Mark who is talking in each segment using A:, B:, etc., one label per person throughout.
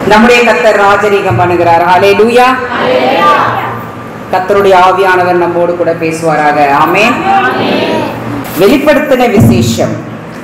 A: நம்முடைய கத்தர் ராஜரீகம் பண்ணுகிறார் ஹலே லூயா கத்தருடைய ஆவியானவர் நம்மோடு கூட பேசுவாராக ஆமென் வெளிப்படுத்தின விசேஷம்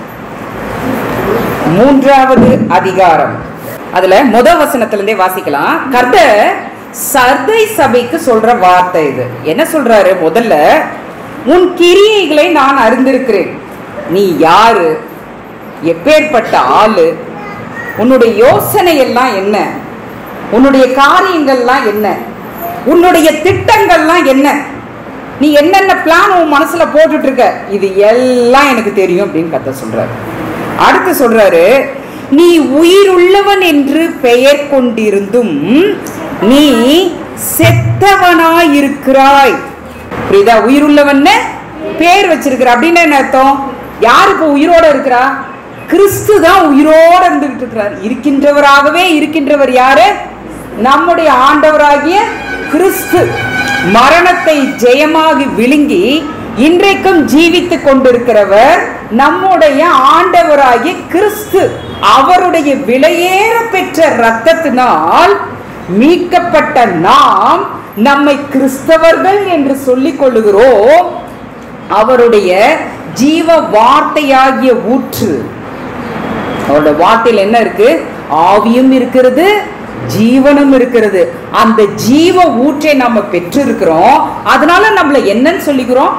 A: மூன்றாவது அதிகாரம் அதுல முத வசனத்திலிருந்தே வாசிக்கலாம் கர்த்தர் சர்தை சபைக்கு சொல்ற வார்த்தை இது என்ன சொல்றாரு முதல்ல உன் கிரியைகளை நான் அறிந்திருக்கிறேன் நீ யாரு எப்பேற்பட்ட ஆளு உன்னுடைய யோசனை எல்லாம் என்ன உன்னுடைய காரியங்கள்லாம் என்ன உன்னுடைய திட்டங்கள்லாம் என்ன நீ என்னென்ன பிளான் உன் மனசுல போட்டுட்டு இருக்க இது எல்லாம் எனக்கு தெரியும் அப்படின்னு கத்த சொல்றாரு அடுத்து சொல்றாரு நீ உயிருள்ளவன் என்று பெயர் கொண்டிருந்தும் நீ செத்தவனாயிருக்கிறாய் புரியுதா உயிருள்ளவன்னு பேர் வச்சிருக்கிற அப்படின்னு என்ன அர்த்தம் யார் இப்போ உயிரோட இருக்கிறா கிறிஸ்து தான் உயிரோட இருந்துகிட்டு இருக்கிறார் இருக்கின்றவராகவே இருக்கின்றவர் யாரு நம்முடைய ஆண்டவராகிய கிறிஸ்து மரணத்தை ஜெயமாகி விழுங்கி இன்றைக்கும் ஜீவித்துக் கொண்டிருக்கிறவர் நம்முடைய ஆண்டவராகிய கிறிஸ்து அவருடைய விலையேற பெற்ற ரத்தத்தினால் மீட்கப்பட்ட நாம் நம்மை கிறிஸ்தவர்கள் என்று சொல்லிக் கொள்ளுகிறோம் அவருடைய ஜீவ வார்த்தையாகிய ஊற்று அவருடைய வார்த்தையில் என்ன இருக்கு ஆவியும் இருக்கிறது ஜீவனும் இருக்கிறது அந்த ஜீவ ஊற்றை நம்ம பெற்றிருக்கிறோம் அதனால நம்மள என்னன்னு சொல்லிக்கிறோம்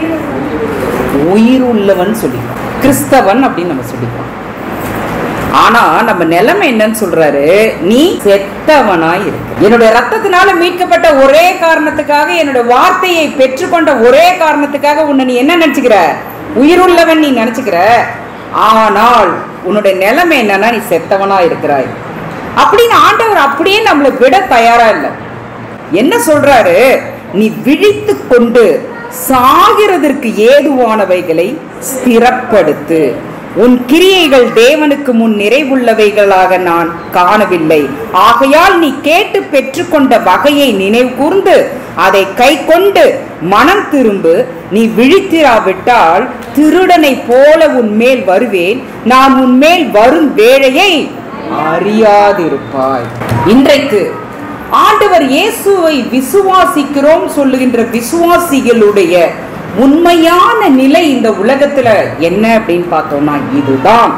A: உயிர் உள்ளவன் சொல்லிக்கிறோம் கிறிஸ்தவன் அப்படின்னு நம்ம சொல்லிக்கிறோம் ஆனா நம்ம நிலைமை என்னன்னு சொல்றாரு நீ செத்தவனாய் இருக்கு என்னுடைய ரத்தத்தினால மீட்கப்பட்ட ஒரே காரணத்துக்காக என்னுடைய வார்த்தையை பெற்றுக்கொண்ட ஒரே காரணத்துக்காக உன்னை நீ என்ன நினைச்சுக்கிற உயிருள்ளவன் நீ நினைச்சுக்கிற ஆனால் உன்னுடைய நிலைமை என்னன்னா நீ செத்தவனா இருக்கிறாய் அப்படின்னு ஆண்டவர் அப்படியே நம்மளை விட தயாரா இல்லை என்ன சொல்றாரு நீ விழித்து கொண்டு சாகிறதற்கு ஏதுவானவைகளை ஸ்திரப்படுத்து உன் கிரியைகள் தேவனுக்கு முன் நிறைவுள்ளவைகளாக நான் காணவில்லை ஆகையால் நீ கேட்டு பெற்றுக்கொண்ட வகையை நினைவு கூர்ந்து அதை கை கொண்டு மனம் திரும்பு நீ விழித்திராவிட்டால் திருடனை போல உன் மேல் வருவேன் நான் உன் மேல் வரும் வேளையை அறியாதிருப்பாய் இன்றைக்கு ஆண்டவர் இயேசுவை விசுவாசிக்கிறோம் சொல்லுகின்ற விசுவாசிகளுடைய உண்மையான நிலை இந்த உலகத்துல என்ன அப்படின்னு பார்த்தோம்னா இதுதான்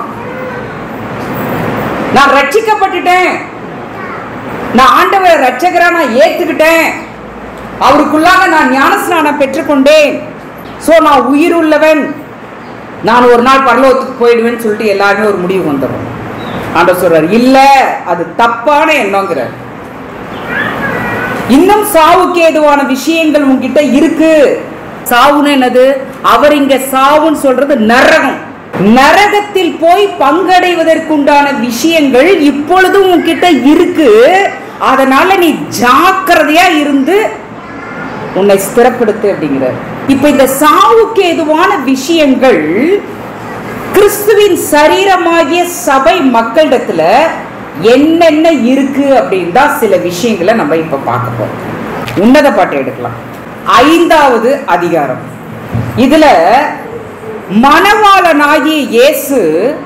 A: நான் ரட்சிக்கப்பட்டுட்டேன் நான் ஆண்டவரை ரட்சகரா நான் ஏத்துக்கிட்டேன் அவருக்குள்ளாக நான் ஞானஸ்நானம் பெற்றுக்கொண்டேன் சோ நான் உயிர் உள்ளவன் நான் ஒரு நாள் பரலோகத்துக்கு போயிடுவேன்னு சொல்லிட்டு எல்லாருமே ஒரு முடிவு வந்துடும் ஆண்டவர் சொல்றாரு இல்ல அது தப்பான எண்ணங்கிறார் இன்னும் சாவுக்கு ஏதுவான விஷயங்கள் உன்கிட்ட இருக்கு சாவுன்னு என்னது அவர் இங்க சாவுன்னு சொல்றது நரகம் நரகத்தில் போய் பங்கடைவதற்குண்டான விஷயங்கள் இப்பொழுதும் உன்கிட்ட இருக்கு அதனால நீ ஜாக்கிரதையா இருந்து உன்னை ஸ்திரப்படுத்து அப்படிங்கிறார் இப்ப இந்த சாவுக்கு ஏதுவான விஷயங்கள் கிறிஸ்துவின் சரீரமாகிய சபை மக்களிடத்துல என்னென்ன இருக்கு அப்படின்னு தான் சில விஷயங்களை நம்ம இப்ப பார்க்க போறோம் உன்னத பாட்டை எடுக்கலாம் ஐந்தாவது அதிகாரம் இதுல மணவாளனாகிய இயேசு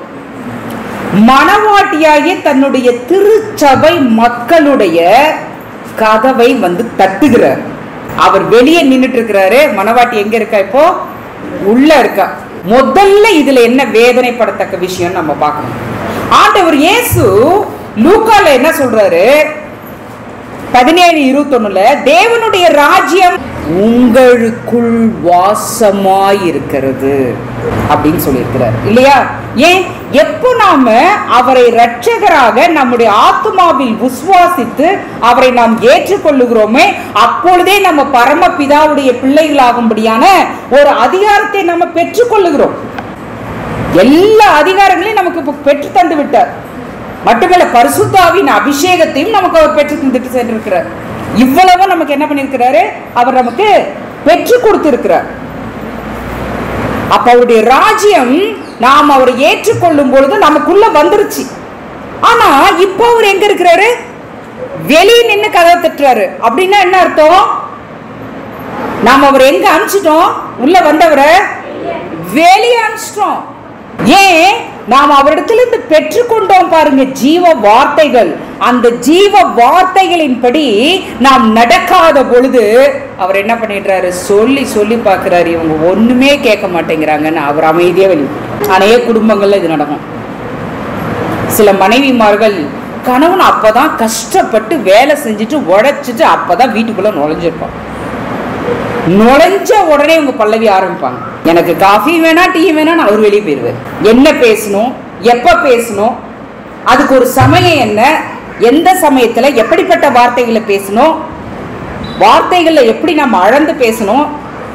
A: மணவாட்டியாகிய தன்னுடைய திருச்சபை மக்களுடைய கதவை வந்து தட்டுகிறார் அவர் வெளியே நின்னுட்டு இருக்கிறாரு மணவாட்டி எங்க இருக்கா இப்போ உள்ள இருக்கா முதல்ல இதுல என்ன வேதனைப்படத்தக்க விஷயம் நம்ம பார்க்கணும் ஆண்டவர் இயேசு லூக்கால என்ன சொல்றாரு பதினேழு இருபத்தொன்னுல தேவனுடைய ராஜ்யம் உங்களுக்குள் வாசமாய் இருக்கிறது அப்படின்னு சொல்லியிருக்கிறார் இல்லையா ஏன் எப்போ நாம அவரை ரட்சகராக நம்முடைய ஆத்மாவில் விசுவாசித்து அவரை நாம் ஏற்றுக்கொள்ளுகிறோமே அப்பொழுதே நம்ம பரமபிதாவுடைய பிள்ளைகளாகும்படியான ஒரு அதிகாரத்தை நம்ம பெற்றுக்கொள்ளுகிறோம் எல்லா அதிகாரங்களையும் நமக்கு இப்ப பெற்று தந்து விட்டார் மட்டுமல்ல பரிசுத்தாவின் அபிஷேகத்தையும் நமக்கு அவர் பெற்று தந்துட்டு சென்றிருக்கிறார் இவ்வளவு நமக்கு என்ன பண்ணிருக்கிறாரு அவர் நமக்கு பெற்று கொடுத்திருக்கிறார் அப்ப அவருடைய ராஜ்யம் நாம் அவரை ஏற்றுக்கொள்ளும் பொழுது நமக்குள்ள வந்துருச்சு ஆனா இப்போ அவர் எங்க இருக்கிறாரு வெளியே நின்னு கதவை தட்டுறாரு அப்படின்னா என்ன அர்த்தம் நாம் அவர் எங்க அனுப்பிச்சிட்டோம் உள்ள வந்தவரை வெளியே அனுப்பிச்சிட்டோம் ஏன் நாம் அவரிடத்திலிருந்து பெற்றுக்கொண்டோம் பாருங்க ஜீவ வார்த்தைகள் அந்த ஜீவ வார்த்தைகளின்படி நாம் நடக்காத பொழுது அவர் என்ன பண்ணிடுறாரு சொல்லி சொல்லி பார்க்கிறாரு இவங்க ஒண்ணுமே கேட்க மாட்டேங்கிறாங்கன்னு அவர் அமைதியா வெளி அநேக குடும்பங்கள்ல இது நடக்கும் சில மனைவிமார்கள் கணவன் அப்பதான் கஷ்டப்பட்டு வேலை செஞ்சுட்டு உழைச்சிட்டு அப்பதான் வீட்டுக்குள்ள நுழைஞ்சிருப்பான் நுழைஞ்ச உடனே உங்க பல்லவி ஆரம்பிப்பாங்க எனக்கு காஃபி வேணா டீ வேணான்னு அவர் வெளியே போயிடுவார் என்ன பேசணும் எப்ப பேசணும் அதுக்கு ஒரு சமயம் என்ன எந்த சமயத்துல எப்படிப்பட்ட வார்த்தைகளை பேசணும் வார்த்தைகளை எப்படி நம்ம அளந்து பேசணும்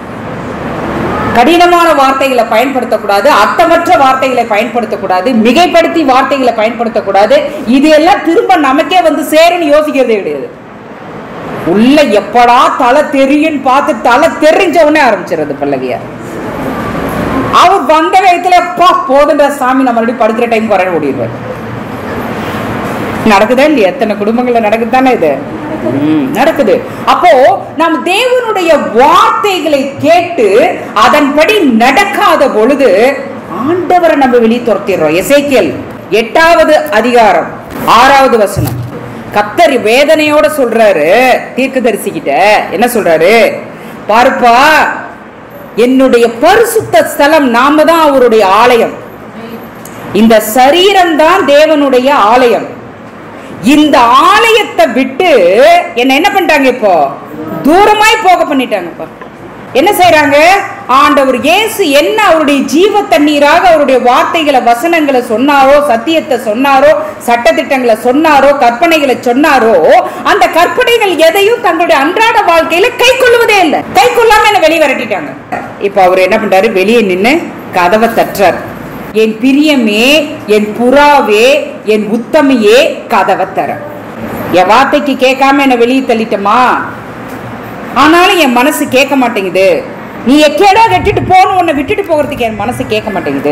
A: கடினமான வார்த்தைகளை பயன்படுத்தக்கூடாது அர்த்தமற்ற வார்த்தைகளை பயன்படுத்தக்கூடாது மிகைப்படுத்தி வார்த்தைகளை பயன்படுத்தக்கூடாது இது எல்லாம் திரும்ப நமக்கே வந்து சேரும்னு யோசிக்கிறதே கிடையாது உள்ள எப்படா தலை தெரியும்னு பார்த்து தலை தெரிஞ்ச உடனே ஆரம்பிச்சிருது பல்லவிய அவர் வந்த வேகத்துல பா போதுன்ற சாமி நம்ம மறுபடியும் படுக்கிற டைம் வர ஓடிடுவார் நடக்குதா இல்லையா எத்தனை குடும்பங்கள்ல நடக்குது தானே இது ம், நடக்குது அப்போ நாம் தேவனுடைய வார்த்தைகளை கேட்டு அதன்படி நடக்காத பொழுது ஆண்டவரை நம்ம வெளியே துரத்திடுறோம் எசேக்கியல் எட்டாவது அதிகாரம் ஆறாவது வசனம் கத்தர் வேதனையோட சொல்றாரு தீர்க்கதரிசிக்கிட்ட என்ன சொல்றாரு பாருப்பா என்னுடைய பரிசுத்த ஸ்தலம் நாம தான் அவருடைய ஆலயம் இந்த சரீரம் தான் தேவனுடைய ஆலயம் இந்த ஆலயத்தை விட்டு என்ன என்ன பண்ணிட்டாங்க இப்போ தூரமாய் போக பண்ணிட்டாங்கப்பா என்ன செய்றாங்க ஆண்டவர் இயேசு என்ன அவருடைய ஜீவ தண்ணீராக அவருடைய வார்த்தைகளை வசனங்களை சொன்னாரோ சத்தியத்தை சொன்னாரோ சட்டதிட்டங்களை சொன்னாரோ கற்பனைகளை சொன்னாரோ அந்த கற்பனைகள் எதையும் தங்களுடைய அன்றாட வாழ்க்கையில கை கொள்வதே இல்லை கை கொள்ளாம என்ன வெளியே விரட்டிட்டாங்க இப்போ அவர் என்ன பண்றாரு வெளியே நின்னு கதவை தட்டுறார் என் பிரியமே என் புறாவே என் உத்தமியே கதவை தர என் வார்த்தைக்கு கேட்காம என்ன வெளியே தள்ளிட்டமா ஆனாலும் என் மனசு கேட்க மாட்டேங்குது நீ எக்கேடா கட்டிட்டு போகணும் உன்னை விட்டுட்டு போகிறதுக்கு என் மனசு கேட்க மாட்டேங்குது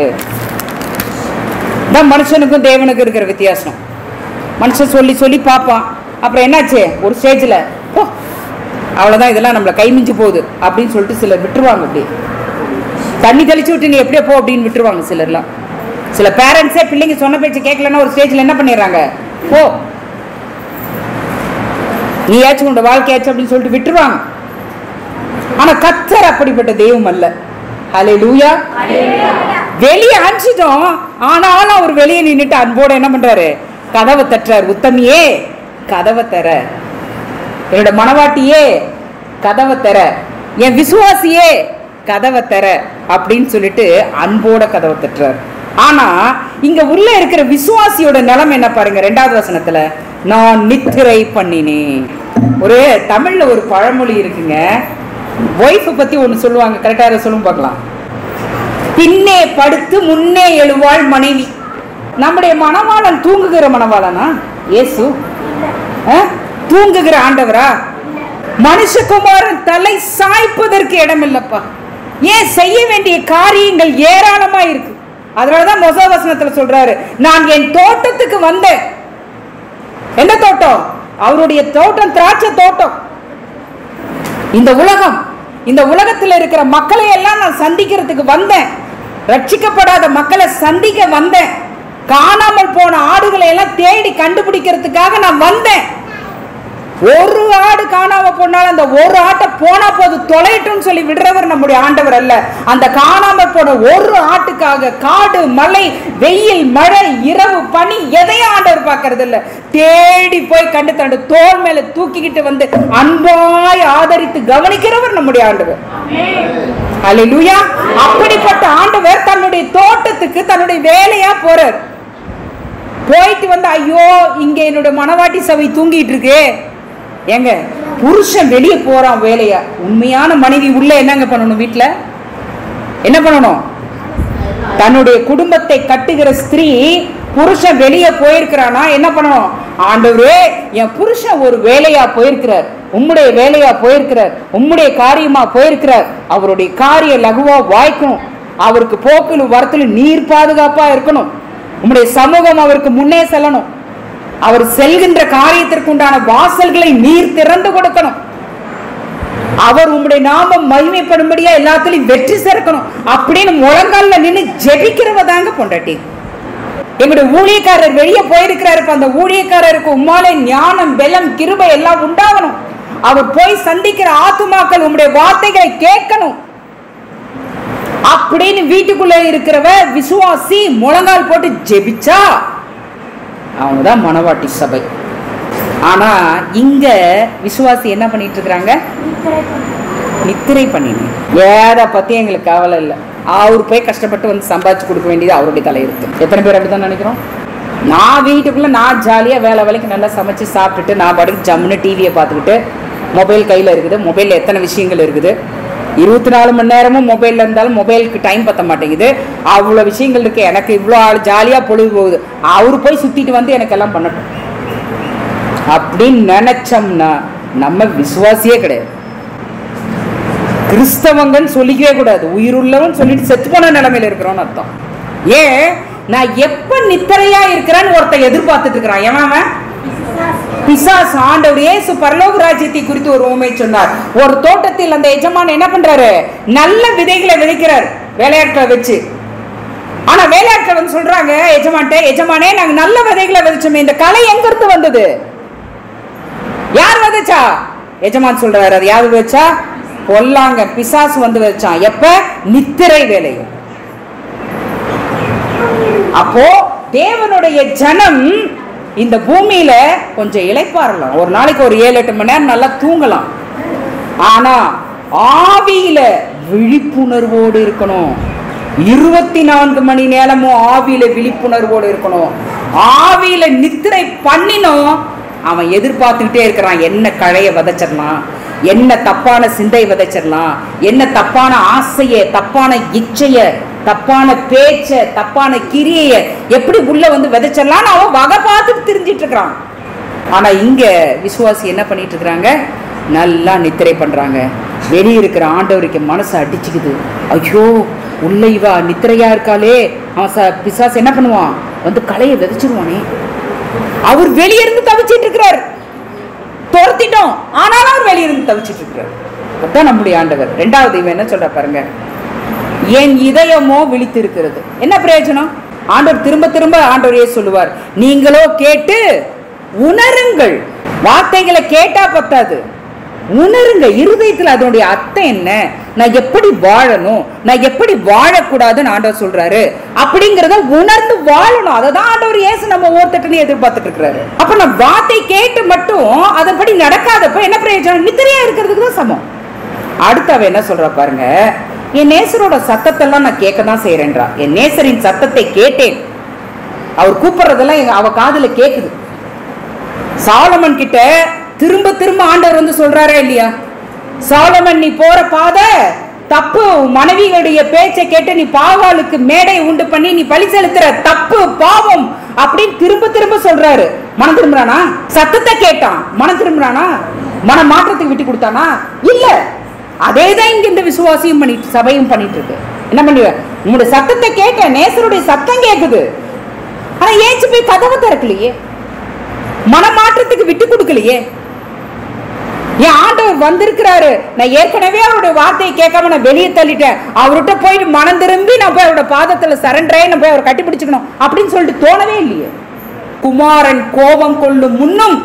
A: தான் மனுஷனுக்கும் தேவனுக்கும் இருக்கிற வித்தியாசம் மனுஷன் சொல்லி சொல்லி பார்ப்பான் அப்புறம் என்னாச்சு ஒரு ஸ்டேஜில் போ அவ்வளோதான் இதெல்லாம் நம்மளை கை மிஞ்சி போகுது அப்படின்னு சொல்லிட்டு சிலர் விட்டுருவாங்க அப்படி தண்ணி தெளிச்சு விட்டு நீ எப்படியோ போ அப்படின்னு விட்டுருவாங்க சிலர்லாம் சில பேரண்ட்ஸே பிள்ளைங்க சொன்ன பேச்சு கேட்கலன்னா ஒரு ஸ்டேஜில் என்ன பண்ணிடுறாங்க போ நீயாச்சும் உன்னோட வாழ்க்கையாச்சும் அப்படின்னு சொல்லிட்டு விட்டுருவாங்க ஆனா கத்தர் அப்படிப்பட்ட தெய்வம் அல்ல ஹலே லூயா வெளியே அனுப்பிச்சிட்டோம் ஆனாலும் அவர் வெளியே நின்னுட்டு அன்போட என்ன பண்றாரு கதவை தட்டுறாரு உத்தமியே கதவை தர என்னோட மனவாட்டியே கதவை தர என் விசுவாசியே கதவை தர அப்படின்னு சொல்லிட்டு அன்போட கதவை தட்டுறாரு ஆனா இங்க உள்ள இருக்கிற விசுவாசியோட நிலைமை என்ன பாருங்க ரெண்டாவது வசனத்துல நான் நித்திரை பண்ணினேன் ஒரு தமிழ்ல ஒரு பழமொழி இருக்குங்க ஒய்ஃபை பத்தி ஒன்று சொல்லுவாங்க கரெக்டாக சொல்லும் பார்க்கலாம் பின்னே படுத்து முன்னே எழுவாள் மனைவி நம்முடைய மணவாளன் தூங்குகிற மணவாளனா இயேசு ஆ? தூங்குகிற ஆண்டவரா மனுஷகுமாரன் தலை சாய்ப்பதற்கு இடம் இல்லப்பா ஏன் செய்ய வேண்டிய காரியங்கள் ஏராளமா இருக்கு அதனாலதான் மொச வசனத்துல சொல்றாரு நான் என் தோட்டத்துக்கு வந்தேன் என்ன தோட்டம் அவருடைய தோட்டம் திராட்சை தோட்டம் இந்த உலகம் இந்த உலகத்தில் இருக்கிற மக்களை எல்லாம் நான் சந்திக்கிறதுக்கு வந்தேன் ரட்சிக்கப்படாத மக்களை சந்திக்க வந்தேன் காணாமல் போன ஆடுகளை எல்லாம் தேடி கண்டுபிடிக்கிறதுக்காக நான் வந்தேன் ஒரு ஆடு காணாம போனாலும் அந்த ஒரு ஆட்டை போனா போது தொலையட்டும்னு சொல்லி விடுறவர் நம்முடைய ஆண்டவர் அல்ல அந்த காணாம போன ஒரு ஆட்டுக்காக காடு மலை வெயில் மழை இரவு பனி எதையும் ஆண்டவர் பார்க்கறது இல்ல தேடி போய் கண்டு தண்டு தோல் மேல தூக்கிக்கிட்டு வந்து அன்பாய் ஆதரித்து கவனிக்கிறவர் நம்முடைய ஆண்டவர் அல்லேலூயா அப்படிப்பட்ட ஆண்டவர் தன்னுடைய தோட்டத்துக்கு தன்னுடைய வேலையா போறார் போயிட்டு வந்து ஐயோ இங்க என்னோட மனவாட்டி சபை தூங்கிட்டு இருக்கு ஏங்க புருஷன் வெளியே போறான் வேலையா உண்மையான மனைவி உள்ள என்னங்க பண்ணணும் வீட்ல என்ன பண்ணணும் தன்னுடைய குடும்பத்தை கட்டுகிற ஸ்திரீ புருஷன் வெளியே போயிருக்கிறானா என்ன பண்ணணும் ஆண்டவரே என் புருஷன் ஒரு வேலையா போயிருக்கிறார் உம்முடைய வேலையா போயிருக்கிறார் உம்முடைய காரியமா போயிருக்கிறார் அவருடைய காரிய லகுவா வாய்க்கணும் அவருக்கு போக்கிலும் வரத்திலும் நீர் பாதுகாப்பா இருக்கணும் உம்முடைய சமூகம் அவருக்கு முன்னே செல்லணும் அவர் செல்கின்ற காரியத்திற்கு உண்டான வாசல்களை நீர் திறந்து கொடுக்கணும் அவர் உம்முடைய நாமம் மகிமைப்படும்படியா எல்லாத்துலயும் வெற்றி சேர்க்கணும் அப்படின்னு முழங்கால்ல நின்னு ஜெபிக்கிறவ தாங்க பொண்டாட்டி எங்களுடைய ஊழியக்காரர் வெளியே போயிருக்கிறாரு இப்ப அந்த ஊழியக்காரருக்கு உம்மாலே ஞானம் பெலம் கிருபை எல்லாம் உண்டாகணும் அவர் போய் சந்திக்கிற ஆத்துமாக்கள் உம்முடைய வார்த்தைகளை கேட்கணும் அப்படின்னு வீட்டுக்குள்ள இருக்கிறவ விசுவாசி முழங்கால் போட்டு ஜெபிச்சா அவங்க தான் மணவாட்டி சபை ஆனா இங்க விசுவாசி என்ன பண்ணிட்டு இருக்கிறாங்க நித்திரை பண்ணினு ஏத பத்தி எங்களுக்கு கவலை இல்லை அவர் போய் கஷ்டப்பட்டு வந்து சம்பாதிச்சு கொடுக்க வேண்டியது அவருடைய தலையெழுத்து எத்தனை பேர் அப்படிதான் நினைக்கிறோம் நான் வீட்டுக்குள்ள நான் ஜாலியாக வேலை வேலைக்கு நல்லா சமைச்சு சாப்பிட்டுட்டு நான் பாட்டுக்கு ஜம்முன்னு டிவியை பார்த்துக்கிட்டு மொபைல் கையில் இருக்குது மொபைலில் எத்தனை விஷயங்கள் இருக்குது இருபத்தி நாலு மணி நேரமும் மொபைலில் இருந்தாலும் மொபைலுக்கு டைம் பத்த மாட்டேங்குது அவ்வளோ விஷயங்கள் இருக்கு எனக்கு இவ்வளோ ஆள் ஜாலியாக பொழுது போகுது அவர் போய் சுற்றிட்டு வந்து எனக்கு எல்லாம் பண்ணட்டும் அப்படின்னு நினைச்சோம்னா நம்ம விசுவாசியே கிடையாது கிறிஸ்தவங்கன்னு சொல்லிக்கவே கூடாது உயிருள்ளவன் சொல்லிட்டு செத்து போன நிலைமையில இருக்கிறோம்னு அர்த்தம் ஏன் நான் எப்ப நித்திரையா இருக்கிறேன்னு ஒருத்தன் எதிர்பார்த்துட்டு இருக்கிறான் எவன் அவன்? பிசாசு ஆண்டவர் இயேசு பரலோக ராஜ்யத்தை குறித்து ஒரு உண்மை சொன்னார் ஒரு தோட்டத்தில் அந்த எஜமான் என்ன பண்றாரு நல்ல விதைகளை விதைக்கிறார் வேலையாட்களை வச்சு ஆனா வேலையாட்கள் வந்து சொல்றாங்க எஜமான்ட்ட எஜமானே நாங்க நல்ல விதைகளை விதைச்சோமே இந்த கலை எங்க இருந்து வந்தது யார் விதைச்சா எஜமான் சொல்றாரு அது யார் விதைச்சா பொல்லாங்க பிசாசு வந்து விதைச்சான் எப்ப நித்திரை வேலையும் அப்போ தேவனுடைய ஜனம் இந்த பூமியில கொஞ்சம் இளைப்பாறலாம் ஒரு நாளைக்கு ஒரு ஏழு எட்டு மணி நேரம் நல்லா தூங்கலாம் ஆனா ஆவியில விழிப்புணர்வோடு இருக்கணும் இருபத்தி நான்கு மணி நேரமும் ஆவியில விழிப்புணர்வோடு இருக்கணும் ஆவியில நித்திரை பண்ணினோம் அவன் எதிர்பார்த்துக்கிட்டே இருக்கிறான் என்ன கழைய விதைச்சிடலாம் என்ன தப்பான சிந்தை விதைச்சிடலாம் என்ன தப்பான ஆசைய தப்பான இச்சைய தப்பான பேச்ச தப்பான கிரியைய எப்படி உள்ள வந்து விதைச்சிடலாம்னு அவன் வகை பார்த்துட்டு தெரிஞ்சிட்டு இருக்கிறான் ஆனா இங்க விசுவாசி என்ன பண்ணிட்டு இருக்கிறாங்க நல்லா நித்திரை பண்றாங்க வெளியே இருக்கிற ஆண்டவருக்கு மனசு அடிச்சுக்குது ஐயோ உள்ள இவா நித்திரையா இருக்காளே அவன் ச பிசாசு என்ன பண்ணுவான் வந்து களையை விதைச்சிருவானே அவர் வெளியிருந்து தவிச்சிட்டு இருக்கிறார் துரத்திட்டோம் ஆனாலும் அவர் வெளியிருந்து தவிச்சிட்டு இருக்கிறார் அதான் நம்முடைய ஆண்டவர் ரெண்டாவது இவன் என்ன சொல்ற பாருங்க என் இதயமோ விழித்திருக்கிறது என்ன பிரயோஜனம் ஆண்டவர் திரும்ப திரும்ப ஆண்டவரையே சொல்லுவார் நீங்களோ கேட்டு உணருங்கள் வார்த்தைகளை கேட்டா பத்தாது உணருங்க இருதயத்துல அதனுடைய அர்த்தம் என்ன நான் எப்படி வாழணும் நான் எப்படி வாழக்கூடாதுன்னு ஆண்டவர் சொல்றாரு அப்படிங்கறத உணர்ந்து வாழணும் அதை தான் ஆண்டவர் இயேசு நம்ம ஒவ்வொருத்தட்டையும் எதிர்பார்த்துட்டு இருக்கிறாரு அப்ப நான் வார்த்தை கேட்டு மட்டும் அதன்படி நடக்காதப்ப என்ன பிரயோஜனம் நித்திரையா இருக்கிறதுக்கு தான் சமம் அடுத்து அவ என்ன சொல்றா பாருங்க என் நேசரோட சத்தத்தெல்லாம் நான் கேட்க தான் செய்யறேன்றா என் நேசரின் சத்தத்தை கேட்டேன் அவர் கூப்பிடுறதெல்லாம் எங்க அவ காதுல கேக்குது சாலமன் கிட்ட திரும்ப திரும்ப ஆண்டவர் வந்து சொல்றாரா இல்லையா சாலமன் நீ போற பாதை தப்பு உன் மனைவிகளுடைய பேச்சை கேட்டு நீ பாவாளுக்கு மேடை உண்டு பண்ணி நீ பழி செலுத்துற தப்பு பாவம் அப்படின்னு திரும்ப திரும்ப சொல்றாரு மனம் திரும்புறானா சத்தத்தை கேட்டான் மனம் திரும்புறானா மன மாற்றத்துக்கு விட்டு கொடுத்தானா இல்ல அதே தான் இங்க இந்த விசுவாசியும் பண்ணிட்டு சபையும் பண்ணிட்டு இருக்கு என்ன பண்ணுவ உங்களுடைய சத்தத்தை கேட்க நேசருடைய சத்தம் கேக்குது ஆனா ஏச்சு போய் கதவை திறக்கலையே மனமாற்றத்துக்கு விட்டு கொடுக்கலையே என் ஆண்டவர் வந்திருக்கிறாரு நான் ஏற்கனவே அவருடைய வார்த்தையை கேட்காம நான் வெளியே தள்ளிட்டேன் அவர்கிட்ட போயிட்டு மனம் திரும்பி நான் போய் அவரோட பாதத்துல சரண்டரே நான் போய் அவரை கட்டி பிடிச்சுக்கணும் அப்படின்னு சொல்லிட்டு தோணவே இல்லையே குமாரன் கோபம் கொள்ளும் முன்னும்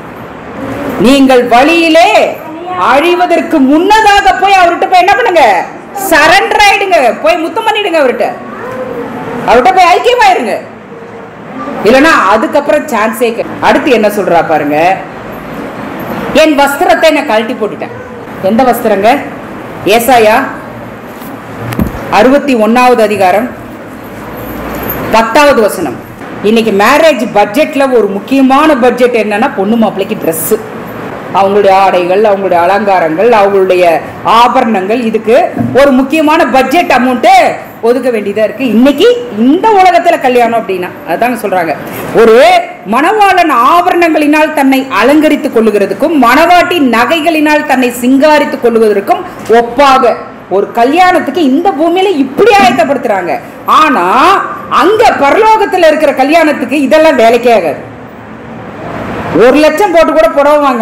A: நீங்கள் வழியிலே அழிவதற்கு முன்னதாக போய் அவர்கிட்ட போய் என்ன பண்ணுங்க சரண்டர் ஆயிடுங்க போய் முத்தம் பண்ணிடுங்க அவர்கிட்ட அவர்கிட்ட போய் ஐக்கியமாயிருங்க இல்லைன்னா அதுக்கப்புறம் சான்ஸே அடுத்து என்ன சொல்றா பாருங்க என் வஸ்திரத்தை நான் கழட்டி போட்டுட்டேன் எந்த வஸ்திரங்க ஏசாயா அறுபத்தி ஒன்னாவது அதிகாரம் பத்தாவது வசனம் இன்னைக்கு மேரேஜ் பட்ஜெட்ல ஒரு முக்கியமான பட்ஜெட் என்னன்னா பொண்ணு மாப்பிள்ளைக்கு Dress அவங்களுடைய ஆடைகள் அவங்களுடைய அலங்காரங்கள் அவங்களுடைய ஆபரணங்கள் இதுக்கு ஒரு முக்கியமான பட்ஜெட் அமௌண்ட்டு ஒதுக்க வேண்டியதா இருக்கு இன்னைக்கு இந்த உலகத்துல கல்யாணம் அப்படின்னா அதாங்க சொல்றாங்க ஒரு மணவாளன் ஆபரணங்களினால் தன்னை அலங்கரித்துக் கொள்ளுகிறதுக்கும் மணவாட்டி நகைகளினால் தன்னை சிங்காரித்துக் கொள்ளுவதற்கும் ஒப்பாக ஒரு கல்யாணத்துக்கு இந்த பூமியில இப்படி ஆயத்தப்படுத்துறாங்க ஆனா அங்க பரலோகத்துல இருக்கிற கல்யாணத்துக்கு இதெல்லாம் வேலைக்கே ஆகாது ஒரு லட்சம் போட்டு கூட புடவை வாங்கலாம்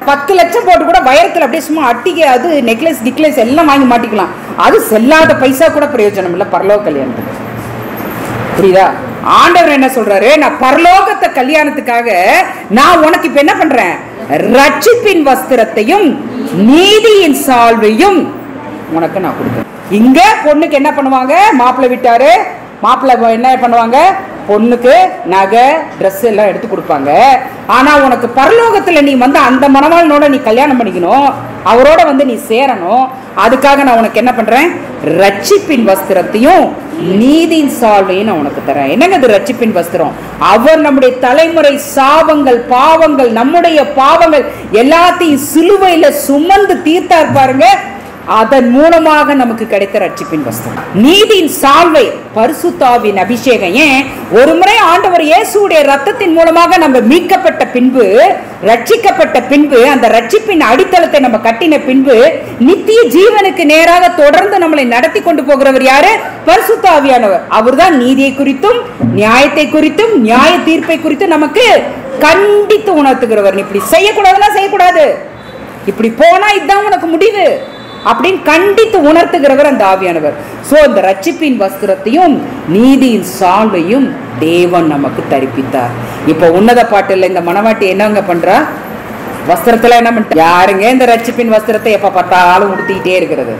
A: பத்து லட்சம் போட்டு கூட வைரத்துல அப்படியே சும்மா அட்டிக்க அது நெக்லஸ் கிக்லஸ் எல்லாம் வாங்கி மாட்டிக்கலாம் அது செல்லாத பைசா கூட பிரயோஜனம் இல்லை பரலோக கல்யாணத்துக்கு புரியுதா ஆண்டவர் என்ன சொல்றாரு நான் பரலோகத்தை கல்யாணத்துக்காக நான் உனக்கு இப்ப என்ன பண்றேன் ரட்சிப்பின் வஸ்திரத்தையும் நீதியின் சால்வையும் உனக்கு நான் கொடுக்குறேன் இங்க பொண்ணுக்கு என்ன பண்ணுவாங்க மாப்பிள்ளை விட்டாரு மாப்பிள்ளை என்ன பண்ணுவாங்க பொண்ணுக்கு நகை ட்ரெஸ் எல்லாம் எடுத்து கொடுப்பாங்க ஆனா உனக்கு பரலோகத்துல நீ வந்து அந்த மணவாளனோட நீ கல்யாணம் பண்ணிக்கணும் அவரோட வந்து நீ சேரணும் அதுக்காக நான் உனக்கு என்ன பண்றேன் ரட்சிப்பின் வஸ்திரத்தையும் நீதியின் சால்வையும் நான் உனக்கு தரேன் என்னங்க இது ரட்சிப்பின் வஸ்திரம் அவர் நம்முடைய தலைமுறை சாபங்கள் பாவங்கள் நம்முடைய பாவங்கள் எல்லாத்தையும் சிலுவையில சுமந்து தீர்த்தார் பாருங்க அதன் மூலமாக நமக்கு கிடைத்த ரட்சிப்பின் வஸ்திரம் நீதியின் சால்வை பரிசுத்தாவின் அபிஷேகம் ஏன் ஒரு முறை ஆண்டவர் இயேசுடைய ரத்தத்தின் மூலமாக நம்ம மீட்கப்பட்ட பின்பு ரட்சிக்கப்பட்ட பின்பு அந்த ரட்சிப்பின் அடித்தளத்தை நம்ம கட்டின பின்பு நித்திய ஜீவனுக்கு நேராக தொடர்ந்து நம்மளை நடத்தி கொண்டு போகிறவர் யாரு பரிசுத்தாவியானவர் அவர்தான் நீதியை குறித்தும் நியாயத்தை குறித்தும் நியாய தீர்ப்பை குறித்தும் நமக்கு கண்டித்து உணர்த்துகிறவர் நீ இப்படி செய்யக்கூடாதுன்னா செய்யக்கூடாது இப்படி போனா இதுதான் உனக்கு முடிவு அப்படின்னு கண்டித்து உணர்த்துகிறவர் அந்த ஆவியானவர் சோ அந்த ரட்சிப்பின் வஸ்திரத்தையும் நீதியின் சால்வையும் தேவன் நமக்கு தரிப்பித்தார் இப்ப உன்னத பாட்டுல இந்த மணவாட்டி என்னங்க பண்றா வஸ்திரத்துல என்ன பண்ற யாருங்க இந்த ரட்சிப்பின் வஸ்திரத்தை எப்ப பார்த்தாலும் உடுத்திக்கிட்டே இருக்கிறது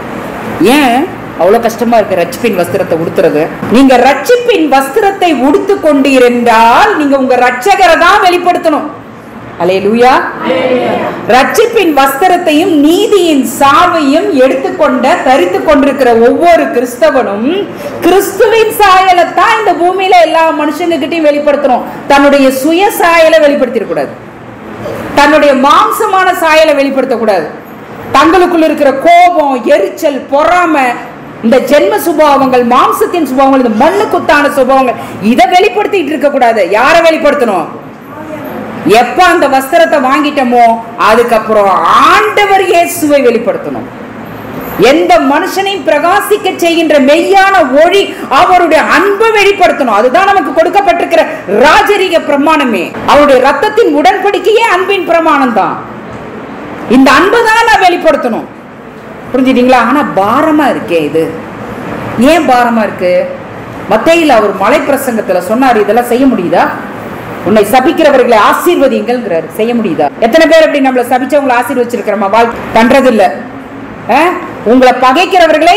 A: ஏன் அவ்வளவு கஷ்டமா இருக்கு ரட்சிப்பின் வஸ்திரத்தை உடுத்துறது நீங்க ரட்சிப்பின் வஸ்திரத்தை உடுத்து கொண்டிருந்தால் நீங்க உங்க ரட்சகரை தான் வெளிப்படுத்தணும் அலையலூயா ரட்சிப்பின் வஸ்திரத்தையும் நீதியின் சாவையும் எடுத்துக்கொண்ட தரித்து கொண்டிருக்கிற ஒவ்வொரு கிறிஸ்தவனும் கிறிஸ்துவின் சாயலை தான் இந்த பூமியில எல்லா மனுஷங்ககிட்டயும் வெளிப்படுத்தணும் தன்னுடைய சுய சாயலை வெளிப்படுத்திடக்கூடாது தன்னுடைய மாம்சமான சாயலை வெளிப்படுத்தக்கூடாது தங்களுக்குள்ள இருக்கிற கோபம் எரிச்சல் பொறாமை இந்த ஜென்ம சுபாவங்கள் மாம்சத்தின் சுபாவங்கள் இந்த மண்ணு குத்தான சுபாவங்கள் இதை வெளிப்படுத்திட்டு இருக்க கூடாது யாரை வெளிப்படுத்தணும் எப்ப அந்த வஸ்திரத்தை வாங்கிட்டோமோ அதுக்கப்புறம் ஆண்டவர் இயேசுவை வெளிப்படுத்தணும் எந்த மனுஷனையும் பிரகாசிக்க செய்கின்ற மெய்யான ஒளி அவருடைய அன்பை வெளிப்படுத்தணும் அதுதான் நமக்கு கொடுக்கப்பட்டிருக்கிற ராஜரீக பிரமாணமே அவருடைய ரத்தத்தின் உடன்படிக்கையே அன்பின் பிரமாணம் தான் இந்த அன்பை தான் நான் வெளிப்படுத்தணும் புரிஞ்சுட்டீங்களா ஆனா பாரமா இருக்கே இது ஏன் பாரமா இருக்கு மத்தையில் அவர் மலை பிரசங்கத்துல சொன்னார் இதெல்லாம் செய்ய முடியுதா உன்னை சபிக்கிறவர்களை ஆசீர்வதிங்கள்ங்கிறாரு செய்ய முடியுதா எத்தனை பேர் அப்படி நம்மளை சபிச்சவங்களை ஆசீர்வச்சிருக்கிறோமா வாழ் பண்றது இல்ல அஹ்? உங்களை பகைக்கிறவர்களை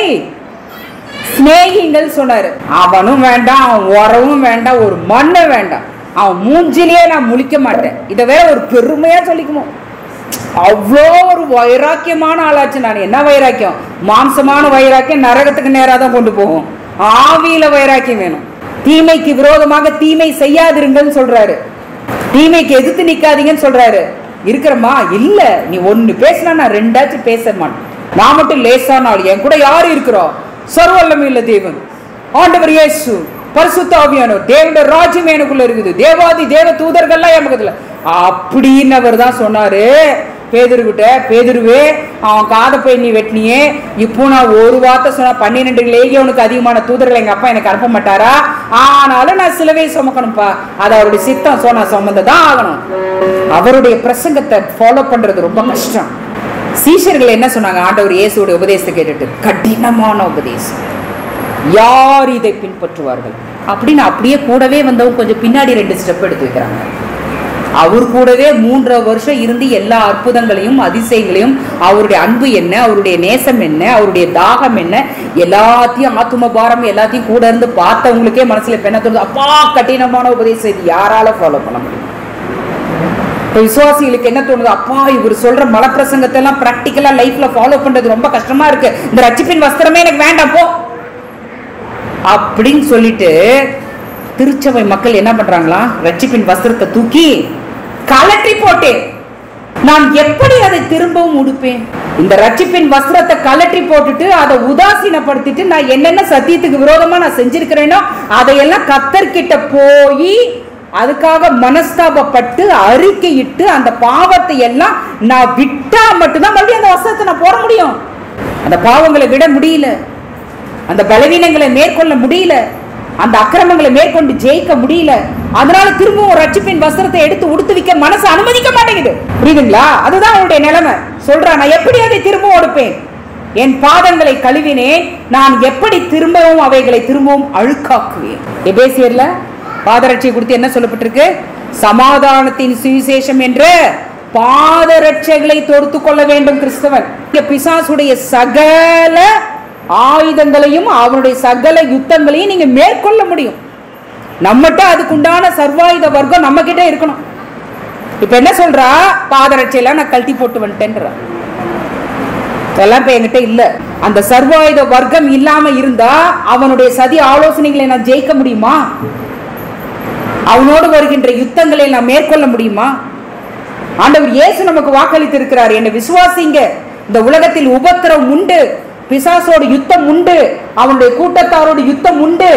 A: சிநேகிங்கள் சொன்னாரு அவனும் வேண்டாம் அவன் உறவும் வேண்டாம் ஒரு மண்ணு வேண்டாம் அவன் மூஞ்சிலேயே நான் முழிக்க மாட்டேன் இதை வேற ஒரு பெருமையா சொல்லிக்கணும் அவ்வளோ ஒரு வைராக்கியமான ஆளாச்சு நான் என்ன வைராக்கியம் மாம்சமான வைராக்கியம் நரகத்துக்கு நேராக தான் கொண்டு போகும் ஆவியில வைராக்கியம் வேணும் தீமைக்கு விரோதமாக தீமை செய்யாதிருங்கன்னு சொல்றாரு தீமைக்கு எதிர்த்து நிக்காதீங்கன்னு சொல்றாரு இருக்கிறமா இல்ல நீ ஒன்னு பேசினா நான் ரெண்டாச்சும் பேச மாட்டேன் நான் மட்டும் லேசான ஆள் என் கூட யாரு இருக்கிறோம் சர்வல்லமே இல்ல தேவன் ஆண்டவர் இயேசு பரிசுத்த ஆவியானவர் தேவனுடைய ராஜ்யம் எனக்குள்ள இருக்குது தேவாதி தேவ தூதர்கள்லாம் என் பக்கத்துல அப்படின்னு அவர் தான் சொன்னாரு பேதுருகிட்ட பேதுருவே அவன் காதை போய் நீ வெட்டினியே இப்போ நான் ஒரு வார்த்தை சொன்னா பன்னிரெண்டு லேகியவனுக்கு அதிகமான தூதர்கள் எங்க அப்பா எனக்கு அனுப்ப மாட்டாரா ஆனாலும் நான் சிலுவை சுமக்கணும்ப்பா அது அவருடைய சித்தம் சோ நான் சுமந்து தான் ஆகணும் அவருடைய பிரசங்கத்தை ஃபாலோ பண்றது ரொம்ப கஷ்டம் சீஷர்கள் என்ன சொன்னாங்க ஆண்டவர் இயேசுடைய உபதேசத்தை கேட்டுட்டு கடினமான உபதேசம் யார் இதை பின்பற்றுவார்கள் அப்படின்னு அப்படியே கூடவே வந்தவங்க கொஞ்சம் பின்னாடி ரெண்டு ஸ்டெப் எடுத்து வைக்கிறாங்க அவர் கூடவே மூன்றரை வருஷம் இருந்து எல்லா அற்புதங்களையும் அதிசயங்களையும் அவருடைய அன்பு என்ன அவருடைய நேசம் என்ன அவருடைய தாகம் என்ன எல்லாத்தையும் ஆத்தும பாரம் எல்லாத்தையும் கூட இருந்து பார்த்தவங்களுக்கே மனசுல இப்ப என்ன தோணுது அப்பா கடினமான உபதேசம் இது யாரால ஃபாலோ பண்ண முடியும் இப்ப விசுவாசிகளுக்கு என்ன தோணுது அப்பா இவர் சொல்ற மலப்பிரசங்கத்தை எல்லாம் பிராக்டிக்கலா லைஃப்ல ஃபாலோ பண்றது ரொம்ப கஷ்டமா இருக்கு இந்த ரட்சிப்பின் வஸ்திரமே எனக்கு வேண்டாம் போ அப்படின்னு சொல்லிட்டு திருச்சபை மக்கள் என்ன பண்றாங்களா ரட்சிப்பின் வஸ்திரத்தை தூக்கி கலட்டி போட்டேன் நான் எப்படி அதை திரும்பவும் உடுப்பேன் இந்த ரட்சிப்பின் வஸ்திரத்தை கலட்டி போட்டுட்டு அதை உதாசீனப்படுத்திட்டு நான் என்னென்ன சத்தியத்துக்கு விரோதமா நான் செஞ்சிருக்கிறேனோ அதையெல்லாம் கத்தர்கிட்ட போய் அதுக்காக மனஸ்தாபப்பட்டு அறிக்கையிட்டு அந்த பாவத்தை எல்லாம் நான் விட்டா மட்டும்தான் மறுபடியும் அந்த வஸ்திரத்தை நான் போட முடியும் அந்த பாவங்களை விட முடியல அந்த பலவீனங்களை மேற்கொள்ள முடியல அந்த அக்கிரமங்களை மேற்கொண்டு ஜெயிக்க முடியல அதனால திரும்பவும் ரட்சிப்பின் வஸ்திரத்தை எடுத்து உடுத்து வைக்க மனசு அனுமதிக்க மாட்டேங்குது மாட்டேங்குது புரியுதுங்களா அதுதான் அவனுடைய நிலைமை சொல்றான் நான் எப்படி அதை திரும்ப கொடுப்பேன் என் பாதங்களை கழுவினேன் நான் எப்படி திரும்பவும் அவைகளை திரும்பவும் அழுக்காக்குவேன் எபேசியர்ல பாதரட்சை குறித்து என்ன சொல்லப்பட்டிருக்கு சமாதானத்தின் சுவிசேஷம் என்ற பாதரட்சைகளை தொடுத்து கொள்ள வேண்டும் கிறிஸ்தவன் இங்க பிசாசுடைய சகல ஆயுதங்களையும் அவனுடைய சகல யுத்தங்களையும் நீங்க மேற்கொள்ள முடியும் நம்மகிட்ட அதுக்குண்டான சர்வாயுத வர்க்கம் நம்ம கிட்ட இருக்கணும் இப்ப என்ன சொல்றா பாதரட்சையெல்லாம் நான் கழட்டி போட்டு வந்துட்டேன்றா இதெல்லாம் இப்ப என்கிட்ட இல்ல அந்த சர்வாயுத வர்க்கம் இல்லாம இருந்தா அவனுடைய சதி ஆலோசனைகளை நான் ஜெயிக்க முடியுமா அவனோடு வருகின்ற யுத்தங்களை நான் மேற்கொள்ள முடியுமா ஆண்டவர் இயேசு நமக்கு வாக்களித்து இருக்கிறார் என்னை விசுவாசிங்க இந்த உலகத்தில் உபத்திரம் உண்டு பிசாசோட யுத்தம் உண்டு அவனுடைய கூட்டத்தாரோட யுத்தம் உண்டு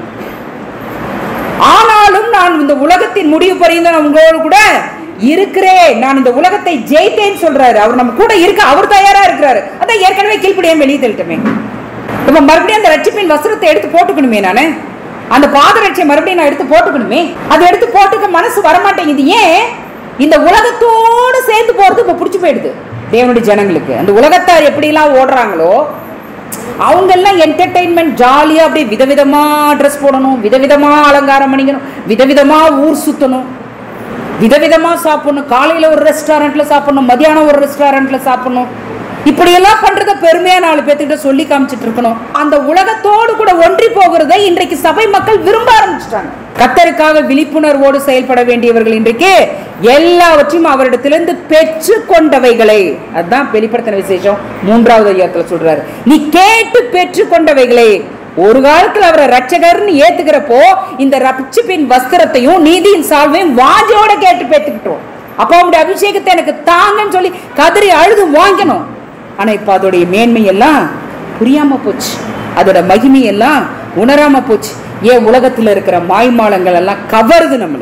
A: ஆனாலும் நான் இந்த உலகத்தின் முடிவு பரிந்து நான் உங்களோடு கூட இருக்கிறேன் நான் இந்த உலகத்தை ஜெயித்தேன்னு சொல்றாரு அவர் நம்ம கூட இருக்க அவர் தயாரா இருக்கிறாரு அதான் ஏற்கனவே கீழ்ப்படியாம வெளியே தள்ளிட்டோமே இப்ப மறுபடியும் அந்த ரட்சிப்பின் வஸ்திரத்தை எடுத்து போட்டுக்கணுமே நானு அந்த பாதரட்சை மறுபடியும் நான் எடுத்து போட்டுக்கணுமே அதை எடுத்து போட்டுக்க மனசு வரமாட்டேங்குது ஏன் இந்த உலகத்தோடு சேர்ந்து போறது இப்ப புடிச்சு போயிடுது தேவனுடைய ஜனங்களுக்கு அந்த உலகத்தார் எப்படிலாம் ஓடுறாங்களோ அவங்க எல்லாம் என்டர்டைன்மெண்ட் ஜாலியா அப்படியே விதவிதமா ட்ரெஸ் போடணும் விதவிதமா அலங்காரம் பண்ணிக்கணும் விதவிதமா ஊர் சுத்தணும் விதவிதமா சாப்பிடணும் காலையில ஒரு ரெஸ்டாரண்ட்ல சாப்பிடணும் மதியானம் ஒரு ரெஸ்டாரண்ட்ல சாப்பிடணும் இப்படி எல்லாம் பண்றத பெருமையா நாலு பேர்த்துக்கிட்ட சொல்லி காமிச்சிட்டு இருக்கணும் அந்த உலகத்தோடு கூட ஒன்றி போகிறதை இன்றைக்கு சபை மக்கள் விரும்ப ஆரம்பிச்சிட்டாங்க கத்தருக்காக விழிப்புணர்வோடு செயல்பட வேண்டியவர்கள் இன்றைக்கு எல்லாவற்றையும் அவரிடத்திலிருந்து பெற்று கொண்டவைகளை அதுதான் வெளிப்படுத்தின விசேஷம் மூன்றாவது ஐயாத்துல சொல்றாரு நீ கேட்டு பெற்று கொண்டவைகளை ஒரு காலத்துல அவரை ரட்சகர்னு ஏத்துக்கிறப்போ இந்த ரட்சிப்பின் வஸ்திரத்தையும் நீதியின் சால்வையும் வாஞ்சோட கேட்டு பெற்றுக்கிட்டோம் அப்போ அவருடைய அபிஷேகத்தை எனக்கு தாங்கன்னு சொல்லி கதறி அழுது வாங்கணும் ஆனா இப்ப அதோடைய மேன்மை எல்லாம் புரியாம போச்சு அதோட மகிமை எல்லாம் உணராம போச்சு ஏன் உலகத்துல இருக்கிற மாய்மாலங்கள் எல்லாம் கவருது நம்மள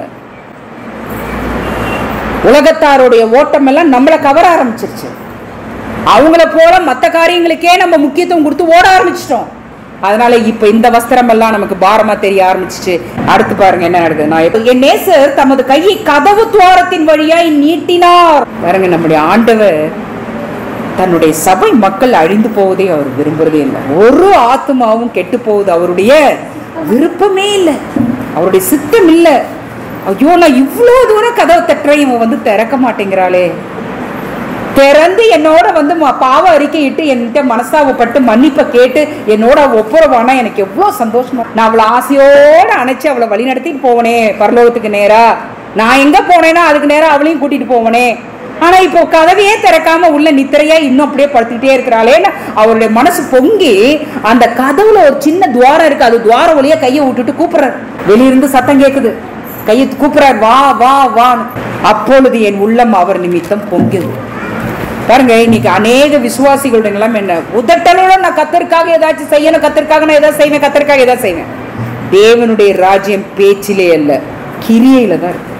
A: உலகத்தாருடைய ஓட்டம் எல்லாம் நம்மளை கவர ஆரம்பிச்சிருச்சு அவங்கள போல மற்ற காரியங்களுக்கே நம்ம முக்கியத்துவம் கொடுத்து ஓட ஆரம்பிச்சிட்டோம் அதனால இப்ப இந்த வஸ்திரம் எல்லாம் நமக்கு பாரமா தெரிய ஆரம்பிச்சிச்சு அடுத்து பாருங்க என்ன நடக்குது நான் இப்ப என் நேசர் தமது கையை கதவு துவாரத்தின் வழியாய் நீட்டினார் பாருங்க நம்முடைய ஆண்டவர் தன்னுடைய சபை மக்கள் அழிந்து போவதே அவர் விரும்புறதே இல்லை ஒரு ஆத்மாவும் கெட்டு போகுது அவருடைய விருப்பமே இல்லை அவருடைய சித்தம் இல்லை ஐயோ நான் இவ்வளோ தூரம் கதவை தட்டுறேன் இவன் வந்து திறக்க மாட்டேங்கிறாளே திறந்து என்னோட வந்து ம- பாவ அறிக்கையிட்டு என்கிட்ட மனசாவப்பட்டு மன்னிப்பை கேட்டு என்னோட அவ ஒப்புரவானா எனக்கு எவ்வளோ சந்தோஷமா நான் அவளை ஆசையோட அணைச்சு அவளை வழி நடத்திட்டு போவனே பரலோகத்துக்கு நேரா நான் எங்க போனேன்னா அதுக்கு நேரா அவளையும் கூட்டிட்டு போவனே ஆனா இப்போ கதவையே திறக்காம உள்ள நித்திரையா இன்னும் அப்படியே படுத்துக்கிட்டே இருக்கிறாளேன்னு அவருடைய மனசு பொங்கி அந்த கதவுல ஒரு சின்ன துவாரம் இருக்கு அது துவாரம் வழியா கையை விட்டுட்டு கூப்பிடுறாரு வெளியிருந்து சத்தம் கேக்குது கையை கூப்பிடுறாரு வா வா வான்னு அப்பொழுது என் உள்ளம் அவர் நிமித்தம் பொங்குது பாருங்க இன்னைக்கு அநேக விசுவாசிகளுடைய நிலைமை என்ன உதட்டலோட நான் கத்தருக்காக ஏதாச்சும் செய்யணும் கத்தருக்காக நான் ஏதாவது செய்வேன் கத்தருக்காக ஏதாவது செய்வேன் தேவனுடைய ராஜ்யம் பேச்சிலே அல்ல கிரியையில தான் இருக்கு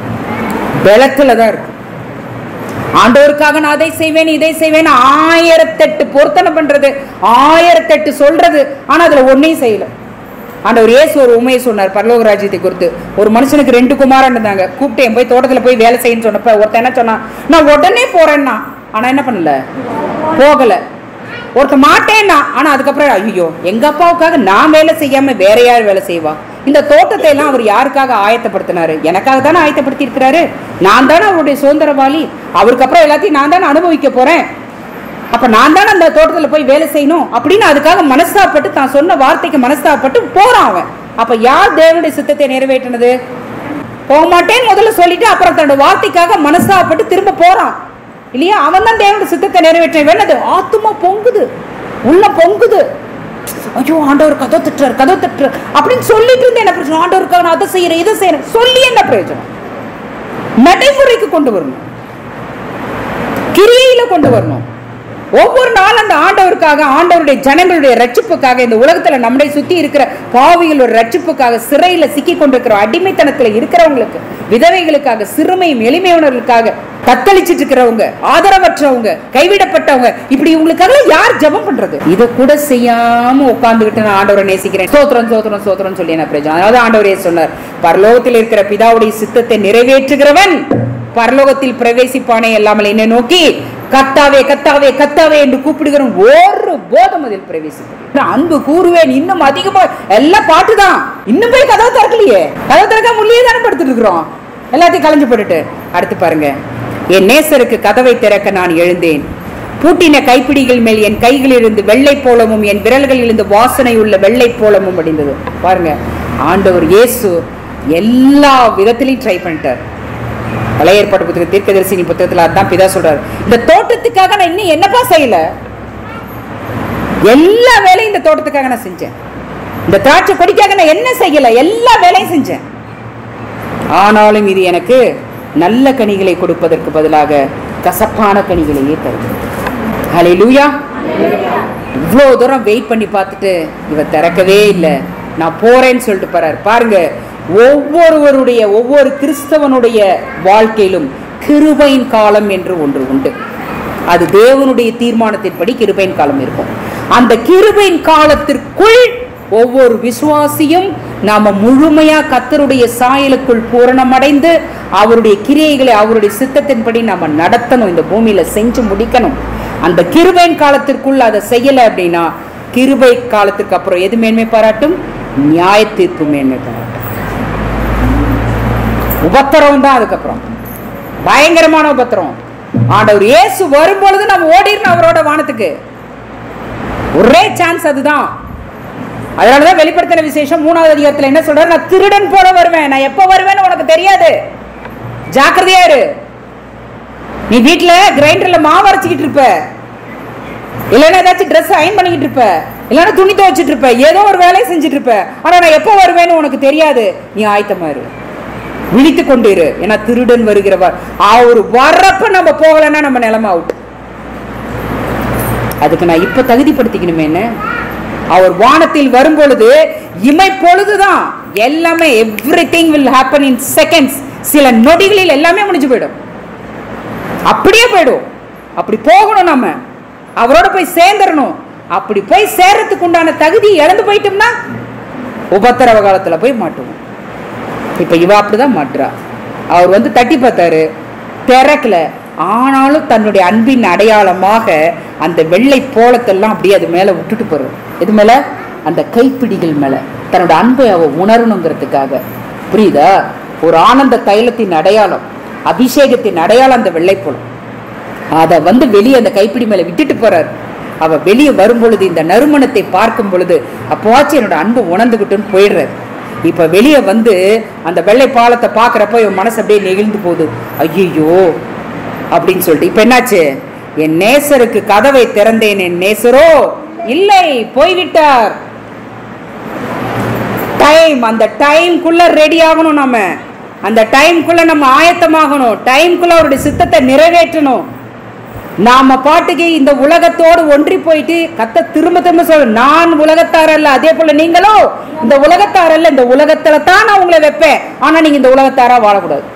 A: பலத்துல தான் இருக்கு ஆண்டவருக்காக நான் அதை செய்வேன் இதை செய்வேன் ஆயிரத்தெட்டு பொருத்தனை பண்றது ஆயிரத்தெட்டு சொல்றது ஆனா அதுல ஒன்னையும் செய்யல ஆண்டவர் இயேசு ஒரு உண்மையை சொன்னார் பரலோக ராஜ்யத்தை குறித்து ஒரு மனுஷனுக்கு ரெண்டு குமாரன் இருந்தாங்க கூப்பிட்டேன் போய் தோட்டத்துல போய் வேலை செய்யன்னு சொன்னப்ப ஒருத்தன் என்ன சொன்னான் நான் உடனே போறேன்னா ஆனா என்ன பண்ணல போகல ஒருத்த மாட்டேன்னா ஆனா அதுக்கப்புறம் ஐயோ எங்க அப்பாவுக்காக நான் வேலை செய்யாம வேற யார் வேலை செய்வா இந்த தோட்டத்தை எல்லாம் அவர் யாருக்காக ஆயத்தப்படுத்தினாரு எனக்காக தானே ஆயத்தப்படுத்தி இருக்கிறாரு நான் தானே அவருடைய சுதந்திரவாளி அவருக்கு அப்புறம் எல்லாத்தையும் நான் தானே அனுபவிக்க போறேன் அப்ப நான் தானே அந்த தோட்டத்துல போய் வேலை செய்யணும் அப்படின்னு அதுக்காக மனஸ்தாப்பட்டு தான் சொன்ன வார்த்தைக்கு மனஸ்தாப்பட்டு போறான் அவன் அப்ப யார் தேவனுடைய சித்தத்தை நிறைவேற்றினது போக மாட்டேன்னு முதல்ல சொல்லிட்டு அப்புறம் தன்னோட வார்த்தைக்காக மனஸ்தாப்பட்டு திரும்ப போறான் இல்லையா அவன் தான் தேவனுடைய சித்தத்தை நிறைவேற்ற வேண்டது ஆத்துமா பொங்குது உள்ள பொங்குது ஐயோ ஆண்டவர் கதவு தட்டுறாரு கதவு தட்டுறாரு அப்படின்னு சொல்லிட்டு இருந்து என்ன பிரச்சனை ஆண்டவருக்காக நான் அதை செய்யறேன் இதை செய்யறேன் சொல்லி என்ன பிரயோஜனம் நடைமுறைக்கு கொண்டு வரணும் கிரியையில கொண்டு வரணும் ஒவ்வொரு நாள் அந்த ஆண்டவருக்காக ஆண்டவருடைய ஜனங்களுடைய ரட்சிப்புக்காக இந்த உலகத்துல நம்மளை சுத்தி இருக்கிற பாவிகளோட ரட்சிப்புக்காக சிறையில சிக்கி கொண்டிருக்கிற அடிமைத்தனத்துல இருக்கிறவங்களுக்கு விதவைகளுக்காக சிறுமையும் எளிமையுணர்களுக்காக தத்தளிச்சிட்டு இருக்கிறவங்க ஆதரவற்றவங்க கைவிடப்பட்டவங்க இப்படி இவங்களுக்காக யார் ஜெபம் பண்றது இதை கூட செய்யாம உட்கார்ந்துகிட்டு நான் ஆண்டவரை நேசிக்கிறேன் சோத்திரம் சோத்திரம் சோத்திரம் சொல்லி என்ன பிரயோஜனம் அதாவது ஆண்டவரே சொன்னார் பரலோகத்தில் இருக்கிற பிதாவுடைய சித்தத்தை நிறைவேற்றுகிறவன் பரலோகத்தில் பிரவேசிப்பானே இல்லாமல் என்னை நோக்கி கத்தாவே கத்தாவே கத்தாவே என்று கூப்பிடுகிற ஒரு போதம் அதில் பிரவேசிப்பது அன்பு கூறுவேன் இன்னும் அதிகமா எல்லாம் பாட்டு தான் இன்னும் போய் கதவை திறக்கலையே கதவை திறக்க உள்ளே தானே படுத்துட்டு இருக்கிறோம் எல்லாத்தையும் கலைஞ்சு போட்டுட்டு அடுத்து பாருங்க என் நேசருக்கு கதவை திறக்க நான் எழுந்தேன் பூட்டின கைப்பிடிகள் மேல் என் கைகளிலிருந்து வெள்ளை போலமும் என் விரல்களிலிருந்து வாசனை உள்ள வெள்ளை போலமும் அடிந்தது பாருங்க ஆண்டவர் இயேசு எல்லா விதத்திலையும் ட்ரை பண்ணிட்டார் பழைய ஏற்பாட்டு புத்தக தீர்க்கதரிசினி புத்தகத்துல அதான் பிதா சொல்றாரு இந்த தோட்டத்துக்காக நான் இன்னும் என்னப்பா செய்யல எல்லா வேலையும் இந்த தோட்டத்துக்காக நான் செஞ்சேன் இந்த திராட்சை கொடிக்காக நான் என்ன செய்யல எல்லா வேலையும் செஞ்சேன் ஆனாலும் இது எனக்கு நல்ல கனிகளை கொடுப்பதற்கு பதிலாக கசப்பான கனிகளையே தருகிறது ஹalleluya இவ்வளோ தூரம் வெயிட் பண்ணி பார்த்துட்டு இவ திறக்கவே இல்லை நான் போறேன்னு சொல்லிட்டு போறாரு பாருங்க ஒவ்வொருவருடைய ஒவ்வொரு கிறிஸ்தவனுடைய வாழ்க்கையிலும் கிருபையின் காலம் என்று ஒன்று உண்டு அது தேவனுடைய தீர்மானத்தின்படி கிருபையின் காலம் இருக்கும் அந்த கிருபையின் காலத்திற்குள் ஒவ்வொரு விசுவாசியும் நாம முழுமையா கத்தருடைய சாயலுக்குள் பூரணமடைந்து அவருடைய கிரியைகளை அவருடைய சித்தத்தின்படி நாம நடத்தணும் இந்த பூமியில செஞ்சு முடிக்கணும் அந்த கிருபையின் காலத்திற்குள் அதை செய்யல அப்படின்னா கிருபை காலத்துக்கு அப்புறம் எது மேன்மை பாராட்டும் நியாய தீர்ப்பு மேன்மை பாராட்டும் உபத்திரவம் தான் அதுக்கப்புறம் பயங்கரமான உபத்திரம் ஆண்டவர் இயேசு வரும்பொழுது நம்ம ஓடிடணும் அவரோட வானத்துக்கு ஒரே சான்ஸ் அதுதான் அதனாலதான் வெளிப்படுத்தின விசேஷம் மூணாவது அதிகாரத்துல என்ன சொல்றாரு நான் திருடன் போல வருவேன் நான் எப்ப வருவேன்னு உனக்கு தெரியாது ஜாக்கிரதையா இரு நீ வீட்டுல கிரைண்டர்ல மாவு அரைச்சிக்கிட்டு இருப்ப இல்லைன்னா ஏதாச்சும் ட்ரெஸ் அயன் பண்ணிக்கிட்டு இருப்ப இல்லைன்னா துணி துவைச்சிட்டு இருப்ப ஏதோ ஒரு வேலையை செஞ்சுட்டு இருப்ப ஆனா நான் எப்போ வருவேன்னு உனக்கு தெரியாது நீ ஆயத்தமா இரு விழித்து கொண்டு இரு ஏன்னா திருடன் வருகிறவர் அவர் வர்றப்ப நம்ம போகலைன்னா நம்ம நிலைமை அவுட் அதுக்கு நான் இப்ப தகுதிப்படுத்திக்கணுமே என்ன அவர் வானத்தில் வரும்பொழுது இமை பொழுதுதான் எல்லாமே everything will happen in seconds சில நொடிகளில் எல்லாமே முடிஞ்சு போயிடும் அப்படியே போயிடும் அப்படி போகணும் நம்ம அவரோட போய் சேர்ந்துடணும் அப்படி போய் சேர்றதுக்கு உண்டான தகுதி இழந்து போயிட்டோம்னா உபத்திரவ காலத்துல போய் மாட்டுவோம் இப்ப இவ அப்படிதான் மாட்டுறா அவர் வந்து தட்டி பார்த்தாரு திறக்கல ஆனாலும் தன்னுடைய அன்பின் அடையாளமாக அந்த வெள்ளை போலத்தெல்லாம் அப்படியே அது மேல விட்டுட்டு போறோம் எது மேல அந்த கைப்பிடிகள் மேல தன்னோட அன்பை அவ உணரணுங்கிறதுக்காக புரியுதா ஒரு ஆனந்த தைலத்தின் அடையாளம் அபிஷேகத்தின் அடையாளம் அந்த வெள்ளை போலம் அதை வந்து வெளியே அந்த கைப்பிடி மேல விட்டுட்டு போறாரு அவ வெளியே வரும் பொழுது இந்த நறுமணத்தை பார்க்கும் பொழுது அப்போவாச்சும் என்னோட அன்பு உணர்ந்துகிட்டுன்னு போயிடுறாரு இப்ப வெளியே வந்து அந்த வெள்ளை பாலத்தை பார்க்கறப்ப இவன் மனசு அப்படியே நெகிழ்ந்து போகுது ஐயோ அப்படின்னு சொல்லிட்டு இப்ப என்னாச்சு என் நேசருக்கு கதவை திறந்தேன் என் நேசரோ இல்லை போய்விட்டார் டைம் அந்த டைம்குள்ள ரெடி ஆகணும் நம்ம அந்த டைம்குள்ள நம்ம ஆயத்தமாகணும் டைம்குள்ள அவருடைய சித்தத்தை நிறைவேற்றணும் நாம பாட்டுக்கு இந்த உலகத்தோடு ஒன்றி போயிட்டு கத்த திரும்ப திரும்ப சொல்ல நான் உலகத்தார் அல்ல அதே போல நீங்களும் இந்த உலகத்தார் அல்ல இந்த உலகத்துல தான் நான் உங்களை வைப்பேன் ஆனா நீங்க இந்த உலகத்தாரா வாழக்கூடாது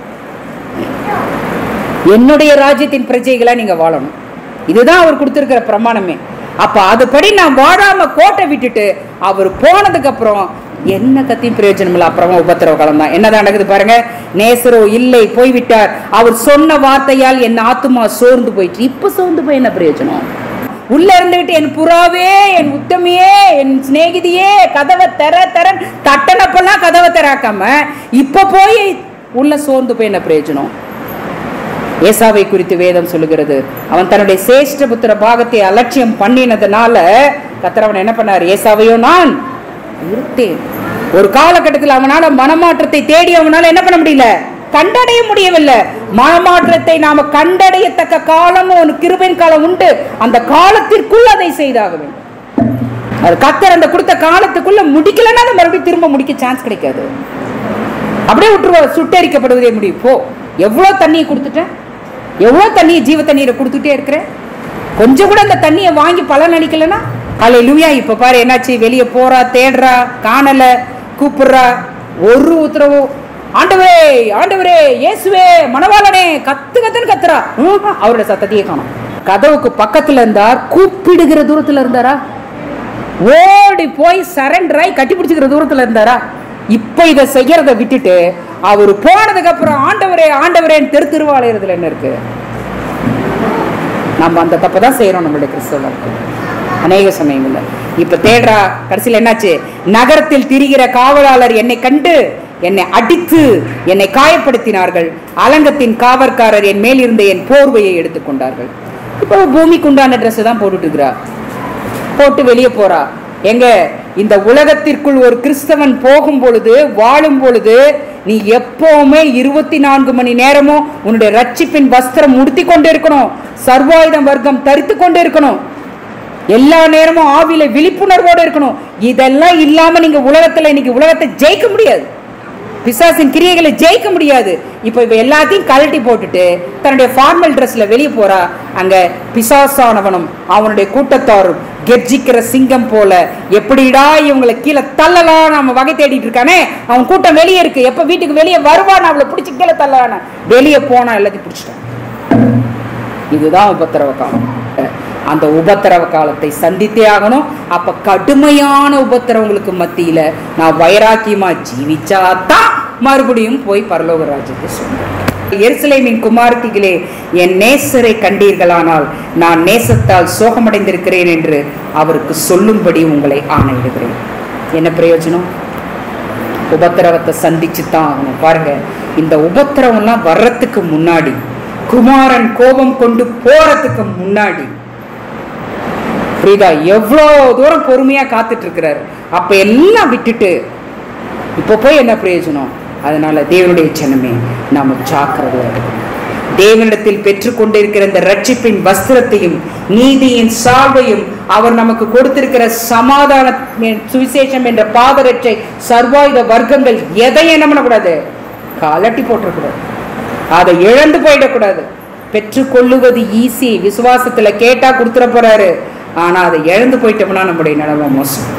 A: என்னுடைய ராஜ்யத்தின் பிரஜைகளா நீங்க வாழணும் இதுதான் அவர் கொடுத்திருக்கிற பிரமாணமே அப்ப அதுபடி நான் வாழாம கோட்டை விட்டுட்டு அவர் போனதுக்கு அப்புறம் என்ன கத்தியும் பிரயோஜனம் இல்லை அப்புறமா உபத்திரவ காலம் தான் என்னதான் நடக்குது பாருங்க நேசரோ இல்லை போய்விட்டார் அவர் சொன்ன வார்த்தையால் என் ஆத்துமா சோர்ந்து போயிட்டு இப்ப சோர்ந்து போய் என்ன பிரயோஜனம் உள்ள இருந்துகிட்டு என் புறாவே என் உத்தமியே என் சிநேகிதியே கதவை தர தர தட்டனப்பெல்லாம் கதவை திறக்காம இப்ப போய் உள்ள சோர்ந்து போய் என்ன பிரயோஜனம் ஏசாவை குறித்து வேதம் சொல்லுகிறது அவன் தன்னுடைய சேஷ்ட புத்திர பாகத்தை அலட்சியம் பண்ணினதுனால கத்தரவன் என்ன பண்ணார் ஏசாவையோ நான் இருத்தேன் ஒரு காலகட்டத்தில் அவனால மனமாற்றத்தை தேடி அவனால என்ன பண்ண முடியல கண்டடைய முடியவில்லை மனமாற்றத்தை நாம கண்டடையத்தக்க காலம் ஒரு கிருபையின் காலம் உண்டு அந்த காலத்திற்குள் அதை செய்தாக வேண்டும் அது கத்தர் அந்த கொடுத்த காலத்துக்குள்ள முடிக்கலன்னா அது மறுபடியும் திரும்ப முடிக்க சான்ஸ் கிடைக்காது அப்படியே விட்டுருவா சுட்டரிக்கப்படுவதே முடியும் போ எவ்வளோ தண்ணியை கொடுத்துட்டேன் எவ்வளோ தண்ணியை ஜீவ தண்ணீரை கொடுத்துட்டே இருக்கிறேன் கொஞ்சம் கூட அந்த தண்ணியை வாங்கி பலன் அளிக்கலனா அலை லூயா இப்போ பாரு என்னாச்சு வெளியே போறா தேடுறா காணல கூப்பிடுறா ஒரு உத்தரவு ஆண்டவரே ஆண்டவரே இயேசுவே மணவாளனே கத்து கத்துன்னு கத்துறா ம்ஹும், அவரோட சத்தத்தையே காணும் கதவுக்கு பக்கத்துல இருந்தார் கூப்பிடுகிற தூரத்துல இருந்தாரா ஓடி போய் சரண்டர் ஆகி கட்டி பிடிச்சிக்கிற தூரத்துல இருந்தாரா இப்ப இதை செய்யறத விட்டுட்டு அவர் போனதுக்கு அப்புறம் ஆண்டவரே ஆண்டவரேன்னு தெரு திருவா அலையிறதுல என்ன இருக்கு நம்ம அந்த தப்பை தான் செய்யறோம் நம்மளுடைய கிறிஸ்தவ அநேக சமயங்கள்ல இப்ப தேடுறா கடைசியில் என்னாச்சு நகரத்தில் திரிகிற காவலாளர் என்னை கண்டு என்னை அடித்து என்னை காயப்படுத்தினார்கள் அலங்கத்தின் காவற்காரர் என் மேல் இருந்த என் போர்வையை எடுத்துக்கொண்டார்கள் இப்போ பூமிக்கு உண்டான ட்ரெஸ் தான் போட்டுட்டு இருக்கிறா போட்டு வெளியே போறா எங்க இந்த உலகத்திற்குள் ஒரு கிறிஸ்தவன் போகும் பொழுது வாழும் பொழுது நீ எப்பவுமே இருபத்தி நான்கு மணி நேரமும் உன்னுடைய ரட்சிப்பின் வஸ்திரம் உடுத்தி கொண்டு இருக்கணும் சர்வாயுதம் வர்க்கம் தரித்து கொண்டு இருக்கணும் எல்லா நேரமும் ஆவியில விழிப்புணர்வோடு இருக்கணும் இதெல்லாம் இல்லாம நீங்க உலகத்துல இன்னைக்கு உலகத்தை ஜெயிக்க முடியாது பிசாசின் கிரியைகளை ஜெயிக்க முடியாது இப்போ இவ எல்லாத்தையும் கழட்டி போட்டுட்டு தன்னுடைய ஃபார்மல் ட்ரெஸ்ல வெளியே போறா அங்க பிசாசானவனும் அவனுடைய கூட்டத்தாரும் கெர்ஜிக்கிற சிங்கம் போல எப்படிடா இவங்களை கீழே தள்ளலாம் நம்ம வகை தேடிட்டு இருக்கானே அவன் கூட்டம் வெளியே இருக்கு எப்ப வீட்டுக்கு வெளியே வருவான் அவளை பிடிச்சி கீழே தள்ளலான வெளியே போனா எல்லாத்தையும் பிடிச்சிட்டான் இதுதான் உபத்திரவ காலம் அந்த உபத்திரவ காலத்தை சந்தித்தே ஆகணும் அப்ப கடுமையான உபத்திரவங்களுக்கு மத்தியில நான் வைராக்கியமா ஜீவிச்சாதான் மறுபடியும் போய் பரலோக ராஜ்யத்தை சொல்றேன் எருசலேமின் குமார்த்திகளே என் நேசரை கண்டீர்களானால் நான் நேசத்தால் சோகமடைந்திருக்கிறேன் என்று அவருக்கு சொல்லும்படி உங்களை ஆணையிடுகிறேன் என்ன பிரயோஜனம் உபத்திரவத்தை சந்திச்சு தான் ஆகணும் பாருங்க இந்த உபத்திரவம்லாம் வர்றதுக்கு முன்னாடி குமாரன் கோபம் கொண்டு போறதுக்கு முன்னாடி புரியுதா எவ்வளோ தூரம் பொறுமையா காத்துட்டு இருக்கிறாரு அப்ப எல்லாம் விட்டுட்டு இப்போ போய் என்ன பிரயோஜனம் அதனால தேவனுடைய ஜனமே நாம ஜாக்கிரதையா இருக்கணும் தேவனிடத்தில் பெற்றுக்கொண்டிருக்கிற இந்த ரட்சிப்பின் வஸ்திரத்தையும் நீதியின் சால்வையும் அவர் நமக்கு கொடுத்திருக்கிற சமாதான சுவிசேஷம் என்ற பாதரட்சை சர்வாயுத வர்க்கங்கள் எதையும் என்ன பண்ணக்கூடாது கலட்டி போட்டுறக்கூடாது அதை இழந்து போயிடக்கூடாது பெற்றுக்கொள்ளுவது ஈஸி விசுவாசத்துல கேட்டா கொடுத்துட போறாரு ஆனா அதை இழந்து போயிட்டோம்னா நம்முடைய நிலைமை மோசம்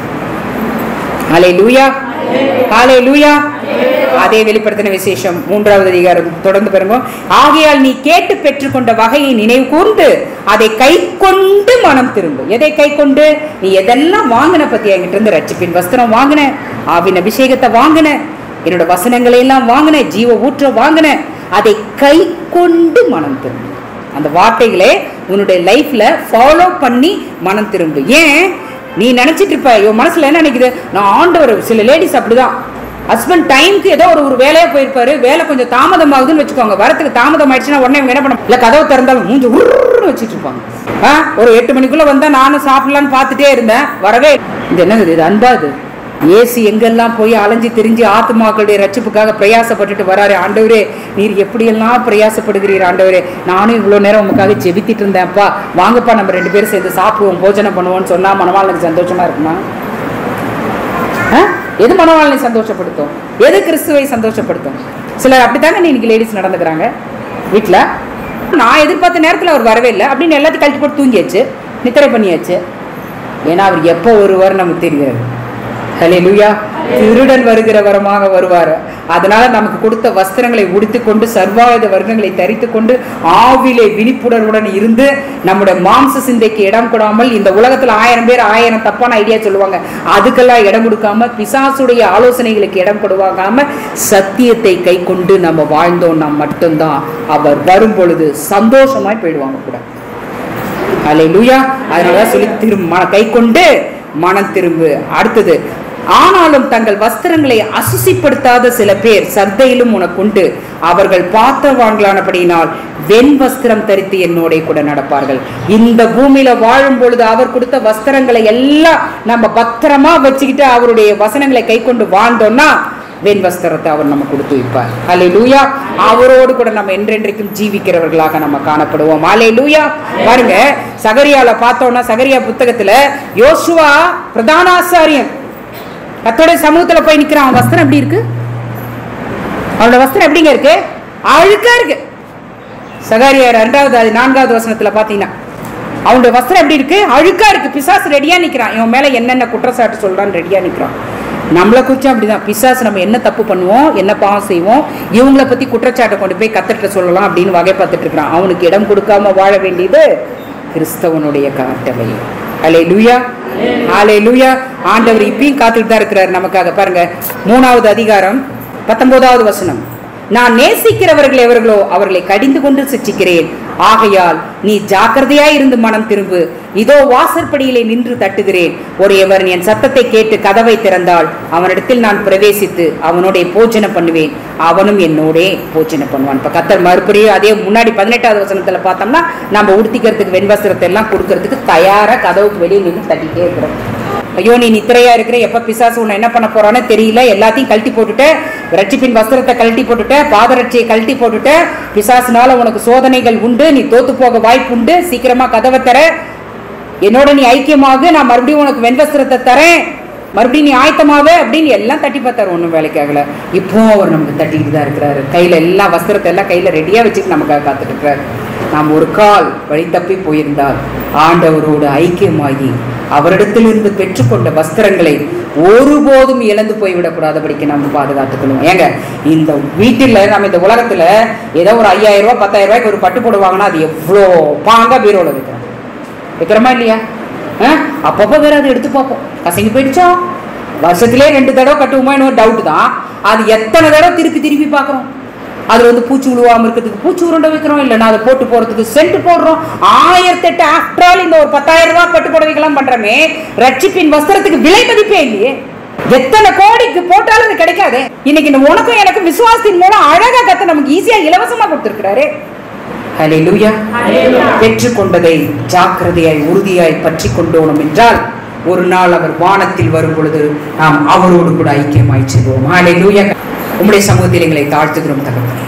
A: அலை லூயா ஆலே லூயா அதே வெளிப்படுத்தின விசேஷம் மூன்றாவது அதிகாரம் தொடர்ந்து பாருங்க ஆகையால் நீ கேட்டு பெற்றுக்கொண்ட வகையை நினைவு கூர்ந்து அதை கை கொண்டு மனம் திரும்பு எதை கை கொண்டு நீ எதெல்லாம் வாங்கின பத்தி என்கிட்ட இருந்து ரட்சிப்பின் வஸ்திரம் வாங்கின ஆவின் அபிஷேகத்தை வாங்கின என்னோட வசனங்களை எல்லாம் வாங்கின ஜீவ ஊற்ற வாங்கின அதை கை கொண்டு மனம் திரும்பு அந்த வார்த்தைகளை உன்னுடைய லைஃப்ல ஃபாலோ பண்ணி மனம் திரும்பு ஏன் நீ நினைச்சிட்டு இருப்ப இவன் மனசுல என்ன நினைக்குது நான் ஆண்டவர் சில லேடிஸ் அப்படிதான் ஹஸ்பண்ட் டைம்க்கு ஏதோ ஒரு ஒரு வேலையா போயிருப்பாரு வேலை கொஞ்சம் தாமதம் ஆகுதுன்னு வச்சுக்கோங்க வரத்துக்கு தாமதம் ஆயிடுச்சுன்னா உடனே இவங்க என்ன பண்ண இல்ல கதவை திறந்தாலும் மூஞ்சி உருன்னு வச்சுட்டு இருப்பாங்க ஆ, ஒரு எட்டு மணிக்குள்ள வந்தா நானும் சாப்பிடலான்னு பார்த்துட்டே இருந்தேன் வரவே இல்ல. இது என்னது இது அன்பா இது ஏசு எங்கெல்லாம் போய் அலைஞ்சு திரிஞ்சு ஆத்துமாக்களுடைய ரட்சிப்புக்காக பிரயாசப்பட்டுட்டு வராரு ஆண்டவரே நீர் எப்படியெல்லாம் பிரயாசப்படுகிறீர் ஆண்டவரே நானும் இவ்வளோ நேரம் உமக்காக ஜெபித்திட்டு இருந்தேன்ப்பா வாங்கப்பா நம்ம ரெண்டு பேரும் சேர்ந்து சாப்பிடுவோம் போஜனம் பண்ணுவோம்னு சொன்னா மனவாளனுக்கு சந்தோஷமா இருக்குமா ஆ? எது மனவாளனை சந்தோஷப்படுத்தும் எது கிறிஸ்துவை சந்தோஷப்படுத்தும் சிலர் அப்படித்தாங்க இன்னைக்கு லேடிஸ் நடந்துக்கிறாங்க வீட்டில் நான் எதிர்பார்த்த நேரத்தில் அவர் வரவே இல்லை அப்படின்னு எல்லாத்தையும் கழட்டி போட்டு தூங்கியாச்சு நித்திரை பண்ணியாச்சு ஏன்னா அவர் எப்போ வருவார் நமக்கு தெரியாது ஹalleluya திருடன் வருகிற வரமாக வருவார் அதனால நமக்கு கொடுத்த வஸ்திரங்களை உடுத்திக்கொண்டு சர்வாயுத வர்க்கங்களை தரித்து கொண்டு ஆவிலே விழிப்புணர்வுடன் இருந்து நம்முடைய மாம்ச சிந்தைக்கு இடம் கொடாமல் இந்த உலகத்துல ஆயிரம் பேர் ஆயிரம் தப்பான ஐடியா சொல்லுவாங்க அதுக்கெல்லாம் இடம் கொடுக்காம பிசாசுடைய ஆலோசனைகளுக்கு இடம் கொடுவாகாம சத்தியத்தை கை கொண்டு நம்ம வாழ்ந்தோம்னா மட்டும்தான் அவர் வரும் பொழுது சந்தோஷமாய் போயிடுவாங்க கூட அலையிலுயா அதனாலதான் சொல்லி திரும்ப மன கை கொண்டு மனம் திரும்பு அடுத்தது ஆனாலும் தங்கள் வஸ்திரங்களை அசுசிப்படுத்தாத சில பேர் சர்தையிலும் உனக்குண்டு அவர்கள் பாத்திரவான்களானபடியினால் வெண் வஸ்திரம் தரித்து என்னோட கூட நடப்பார்கள் இந்த பூமியில வாழும் பொழுது அவர் கொடுத்த வஸ்திரங்களை எல்லாம் நம்ம பத்திரமா வச்சுக்கிட்டு அவருடைய வசனங்களை கை கொண்டு வாழ்ந்தோம்னா வெண் வஸ்திரத்தை அவர் நம்ம கொடுத்து வைப்பார் அலை லூயா அவரோடு கூட நம்ம என்றென்றைக்கும் ஜீவிக்கிறவர்களாக நம்ம காணப்படுவோம் அலை லூயா பாருங்க சகரியால பார்த்தோம்னா சகரியா புத்தகத்துல யோசுவா பிரதானாசாரியன் கத்தோட சமூகத்துல போய் நிக்கிறான் அவன் வஸ்திரம் எப்படி இருக்கு அவனோட வஸ்திரம் எப்படிங்க இருக்கு அழுக்கா இருக்கு சகாரியா ரெண்டாவது அது நான்காவது வசனத்துல பாத்தீங்கன்னா அவனுடைய வஸ்திரம் எப்படி இருக்கு அழுக்கா இருக்கு பிசாசு ரெடியா நிக்கிறான் இவன் மேல என்னென்ன குற்றச்சாட்டு சொல்றான்னு ரெடியா நிக்கிறான் நம்மளை குறிச்சு அப்படிதான் பிசாசு நம்ம என்ன தப்பு பண்ணுவோம் என்ன பாவம் செய்வோம் இவங்கள பத்தி குற்றச்சாட்டை கொண்டு போய் கத்துட்டு சொல்லலாம் அப்படின்னு வகை பார்த்துட்டு இருக்கிறான் அவனுக்கு இடம் கொடுக்காம வாழ வேண்டியது கிறிஸ்தவனுடைய கட்டளை அலே லூயா ஆலே லூயா ஆண்டவர் இப்பயும் காத்துட்டு தான் இருக்கிறார் நமக்காக பாருங்க மூணாவது அதிகாரம் பத்தொன்பதாவது வசனம் நான் நேசிக்கிறவர்கள் எவர்களோ அவர்களை கடிந்து கொண்டு சிற்றிக்கிறேன் ஆகையால் நீ ஜாக்கிரதையாய் இருந்து மனம் திரும்பு இதோ வாசற்படியிலே நின்று தட்டுகிறேன் ஒருவன் என் சத்தத்தை கேட்டு கதவை திறந்தால் அவனிடத்தில் நான் பிரவேசித்து அவனோட போஜனை பண்ணுவேன் அவனும் என்னோடே போஜனை பண்ணுவான் இப்ப கத்தர் மறுபடியும் அதே முன்னாடி பதினெட்டாவது வசனத்துல பார்த்தோம்னா நம்ம உடுத்திக்கிறதுக்கு வெண்வஸ்திரத்தை எல்லாம் கொடுக்கறதுக்கு தயாரா கதவுக்கு வெளியே நின்று தட்டிட்டே இருக்கிறோம் ஐயோ நீ நித்திரையா இருக்கிற எப்ப பிசாசு உன்னை என்ன பண்ண போறான்னு தெரியல எல்லாத்தையும் கழட்டி போட்டுட்ட ரட்சிப்பின் வஸ்திரத்தை கழட்டி போட்டுட்ட பாதரட்சியை கழட்டி போட்டுட்ட பிசாசுனால உனக்கு சோதனைகள் உண்டு நீ தோத்து போக வாய்ப்பு உண்டு சீக்கிரமா கதவை தர என்னோட நீ ஐக்கியமாக நான் மறுபடியும் உனக்கு வெண்வஸ்திரத்தை தரேன் மறுபடியும் நீ ஆயத்தமாவ அப்படின்னு எல்லாம் தட்டி பார்த்தாரு ஒன்றும் வேலைக்காகல இப்போ அவர் நமக்கு தட்டிக்கிட்டு தான் இருக்கிறாரு கையில எல்லா வஸ்திரத்தை எல்லாம் கையில ரெடியா வச்சுட்டு நமக்காக காத்துட்டு இருக்கிறாரு நாம் ஒரு கால் வழி தப்பி போயிருந்தால் ஆண்டவரோடு ஐக்கியமாகி அவரிடத்திலிருந்து பெற்றுக்கொண்ட வஸ்திரங்களை ஒருபோதும் இழந்து போய்விடக்கூடாதபடிக்கு நம்ம பாதுகாத்துக்கணும் ஏங்க இந்த வீட்டில் நம்ம இந்த உலகத்துல ஏதோ ஒரு ஐயாயிரம் ரூபாய் பத்தாயிரம் ரூபாய்க்கு ஒரு பட்டு போடு வாங்கினா அது எவ்வளோ பாங்கா பீரோல வைக்கிறோம் வைக்கிறோமா இல்லையா ஆ? அப்பப்போ வேற அதை எடுத்து பார்ப்போம் கசங்கி போயிடுச்சா வருஷத்திலே ரெண்டு தடவை கட்டுவோமா இன்னொரு டவுட் தான் அது எத்தனை தடவை திருப்பி திருப்பி பார்க்குறோம் அதுல வந்து பூச்சி விழுவாம இருக்கிறதுக்கு பூச்சி உருண்டை வைக்கிறோம் இல்லைன்னா அதை போட்டு போறதுக்கு சென்ட் போடுறோம் ஆயிரத்தி எட்டு ஆஃப்டர் ஆல் இந்த ஒரு பத்தாயிரம் ரூபாய் பட்டு புடவைக்கெல்லாம் பண்றோமே ரட்சிப்பின் வஸ்திரத்துக்கு விலை மதிப்பே இல்லையே எத்தனை கோடிக்கு போட்டாலும் அது கிடைக்காது இன்னைக்கு இந்த உனக்கும் எனக்கு விசுவாசத்தின் மூலம் அழகா கத்த நமக்கு ஈஸியா இலவசமா கொடுத்திருக்கிறாரு ஹalleluya பெற்றுக்கொண்டதை ஜாக்கிரதையாய் உறுதியாய் பற்றி கொண்டோம் என்றால் ஒரு நாள் அவர் வானத்தில் வரும் பொழுது நாம் அவரோடு கூட ஐக்கியமாய் செல்வோம் ஹalleluya உம்முடைய சமூகத்தில் எங்களை தாழ்த்துகிறோம் தகப்பனே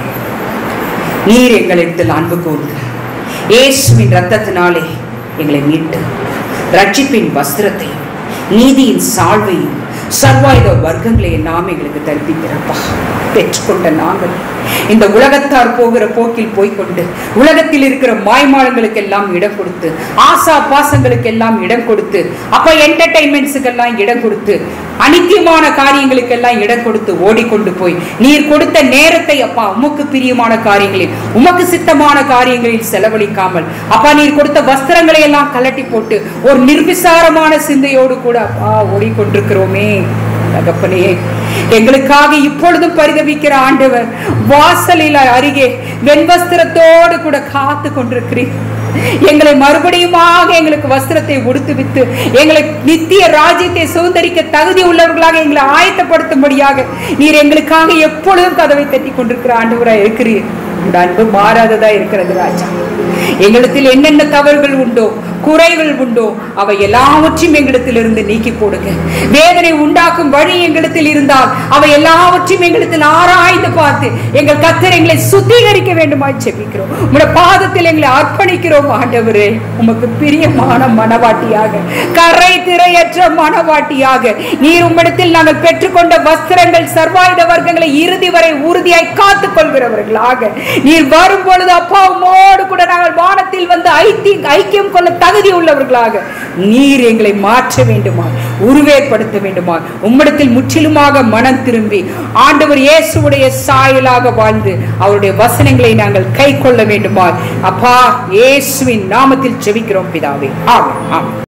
A: நீர் எங்களிடத்தில் அன்பு கூர்ந்து இயேசுவின் ரத்தத்தினாலே எங்களை மீட்டு ரட்சிப்பின் வஸ்திரத்தையும் நீதியின் சால்வையும் சர்வாயுத வர்க்கங்களை எல்லாம் எங்களுக்கு தரிப்பிக்கிறப்பா பெற்றுக்கொண்ட நாங்கள் இந்த உலகத்தார் போகிற போக்கில் போய்க்கொண்டு உலகத்தில் இருக்கிற மாய்மாலங்களுக்கு எல்லாம் இடம் கொடுத்து ஆசா பாசங்களுக்கு எல்லாம் இடம் கொடுத்து அப்ப என்டர்டைன்மெண்ட்ஸுக்கெல்லாம் இடம் கொடுத்து அனித்தியமான காரியங்களுக்கெல்லாம் இடம் கொடுத்து ஓடிக்கொண்டு போய் நீர் கொடுத்த நேரத்தை அப்பா உமக்கு பிரியமான காரியங்களில் உமக்கு சித்தமான காரியங்களில் செலவழிக்காமல் அப்பா நீர் கொடுத்த வஸ்திரங்களை எல்லாம் கலட்டி போட்டு ஒரு நிர்விசாரமான சிந்தையோடு கூட அப்பா ஓடிக்கொண்டிருக்கிறோமே தகப்பனே எங்களுக்காக இப்பொழுதும் பரிதவிக்கிற ஆண்டவர் வாசலில் அருகே வெண்வஸ்திரத்தோடு கூட காத்து கொண்டிருக்கிறீர் எங்களை மறுபடியுமாக எங்களுக்கு வஸ்திரத்தை உடுத்து வித்து எங்களை நித்திய ராஜ்யத்தை சுதந்திரிக்க தகுதி உள்ளவர்களாக எங்களை ஆயத்தப்படுத்தும்படியாக நீர் எங்களுக்காக எப்பொழுதும் கதவை தட்டி கொண்டிருக்கிற ஆண்டவராக இருக்கிறீர் உங்க அன்பு மாறாததா இருக்கிறது ராஜா எங்களிடத்தில் என்னென்ன தவறுகள் உண்டோ குறைகள் உண்டோ அவை எல்லாவற்றையும் எங்களிடத்திலிருந்து நீக்கி போடுங்க வேதனை உண்டாக்கும் வழி எங்களிடத்தில் இருந்தால் அவை எல்லாவற்றையும் எங்களிடத்தில் ஆராய்ந்து பார்த்து எங்கள் கத்தர் எங்களை சுத்திகரிக்க வேண்டுமாய் செபிக்கிறோம் உங்களுடைய பாதத்தில் எங்களை அர்ப்பணிக்கிறோம் ஆண்டவரே உமக்கு பிரியமான மனவாட்டியாக கரை திரையற்ற மனவாட்டியாக நீர் உம்மிடத்தில் நாங்கள் பெற்றுக்கொண்ட வஸ்திரங்கள் சர்வாயுத வர்க்கங்களை இறுதி வரை உறுதியாய் காத்துக் கொள்கிறவர்களாக நீர் வரும் பொழுது அப்பா உம்மோடு கூட நாங்கள் வானத்தில் வந்து ஐத்தி ஐக்கியம் கொள்ள தகுதி உள்ளவர்களாக நீர் எங்களை மாற்ற வேண்டுமா உருவேற்படுத்த வேண்டுமா உம்மிடத்தில் முற்றிலுமாக மனம் திரும்பி ஆண்டவர் இயேசுவுடைய சாயலாக வாழ்ந்து அவருடைய வசனங்களை நாங்கள் கை கொள்ள வேண்டுமா அப்பா இயேசுவின் நாமத்தில் ஜெபிக்கிறோம் பிதாவே ஆமென் ஆமென்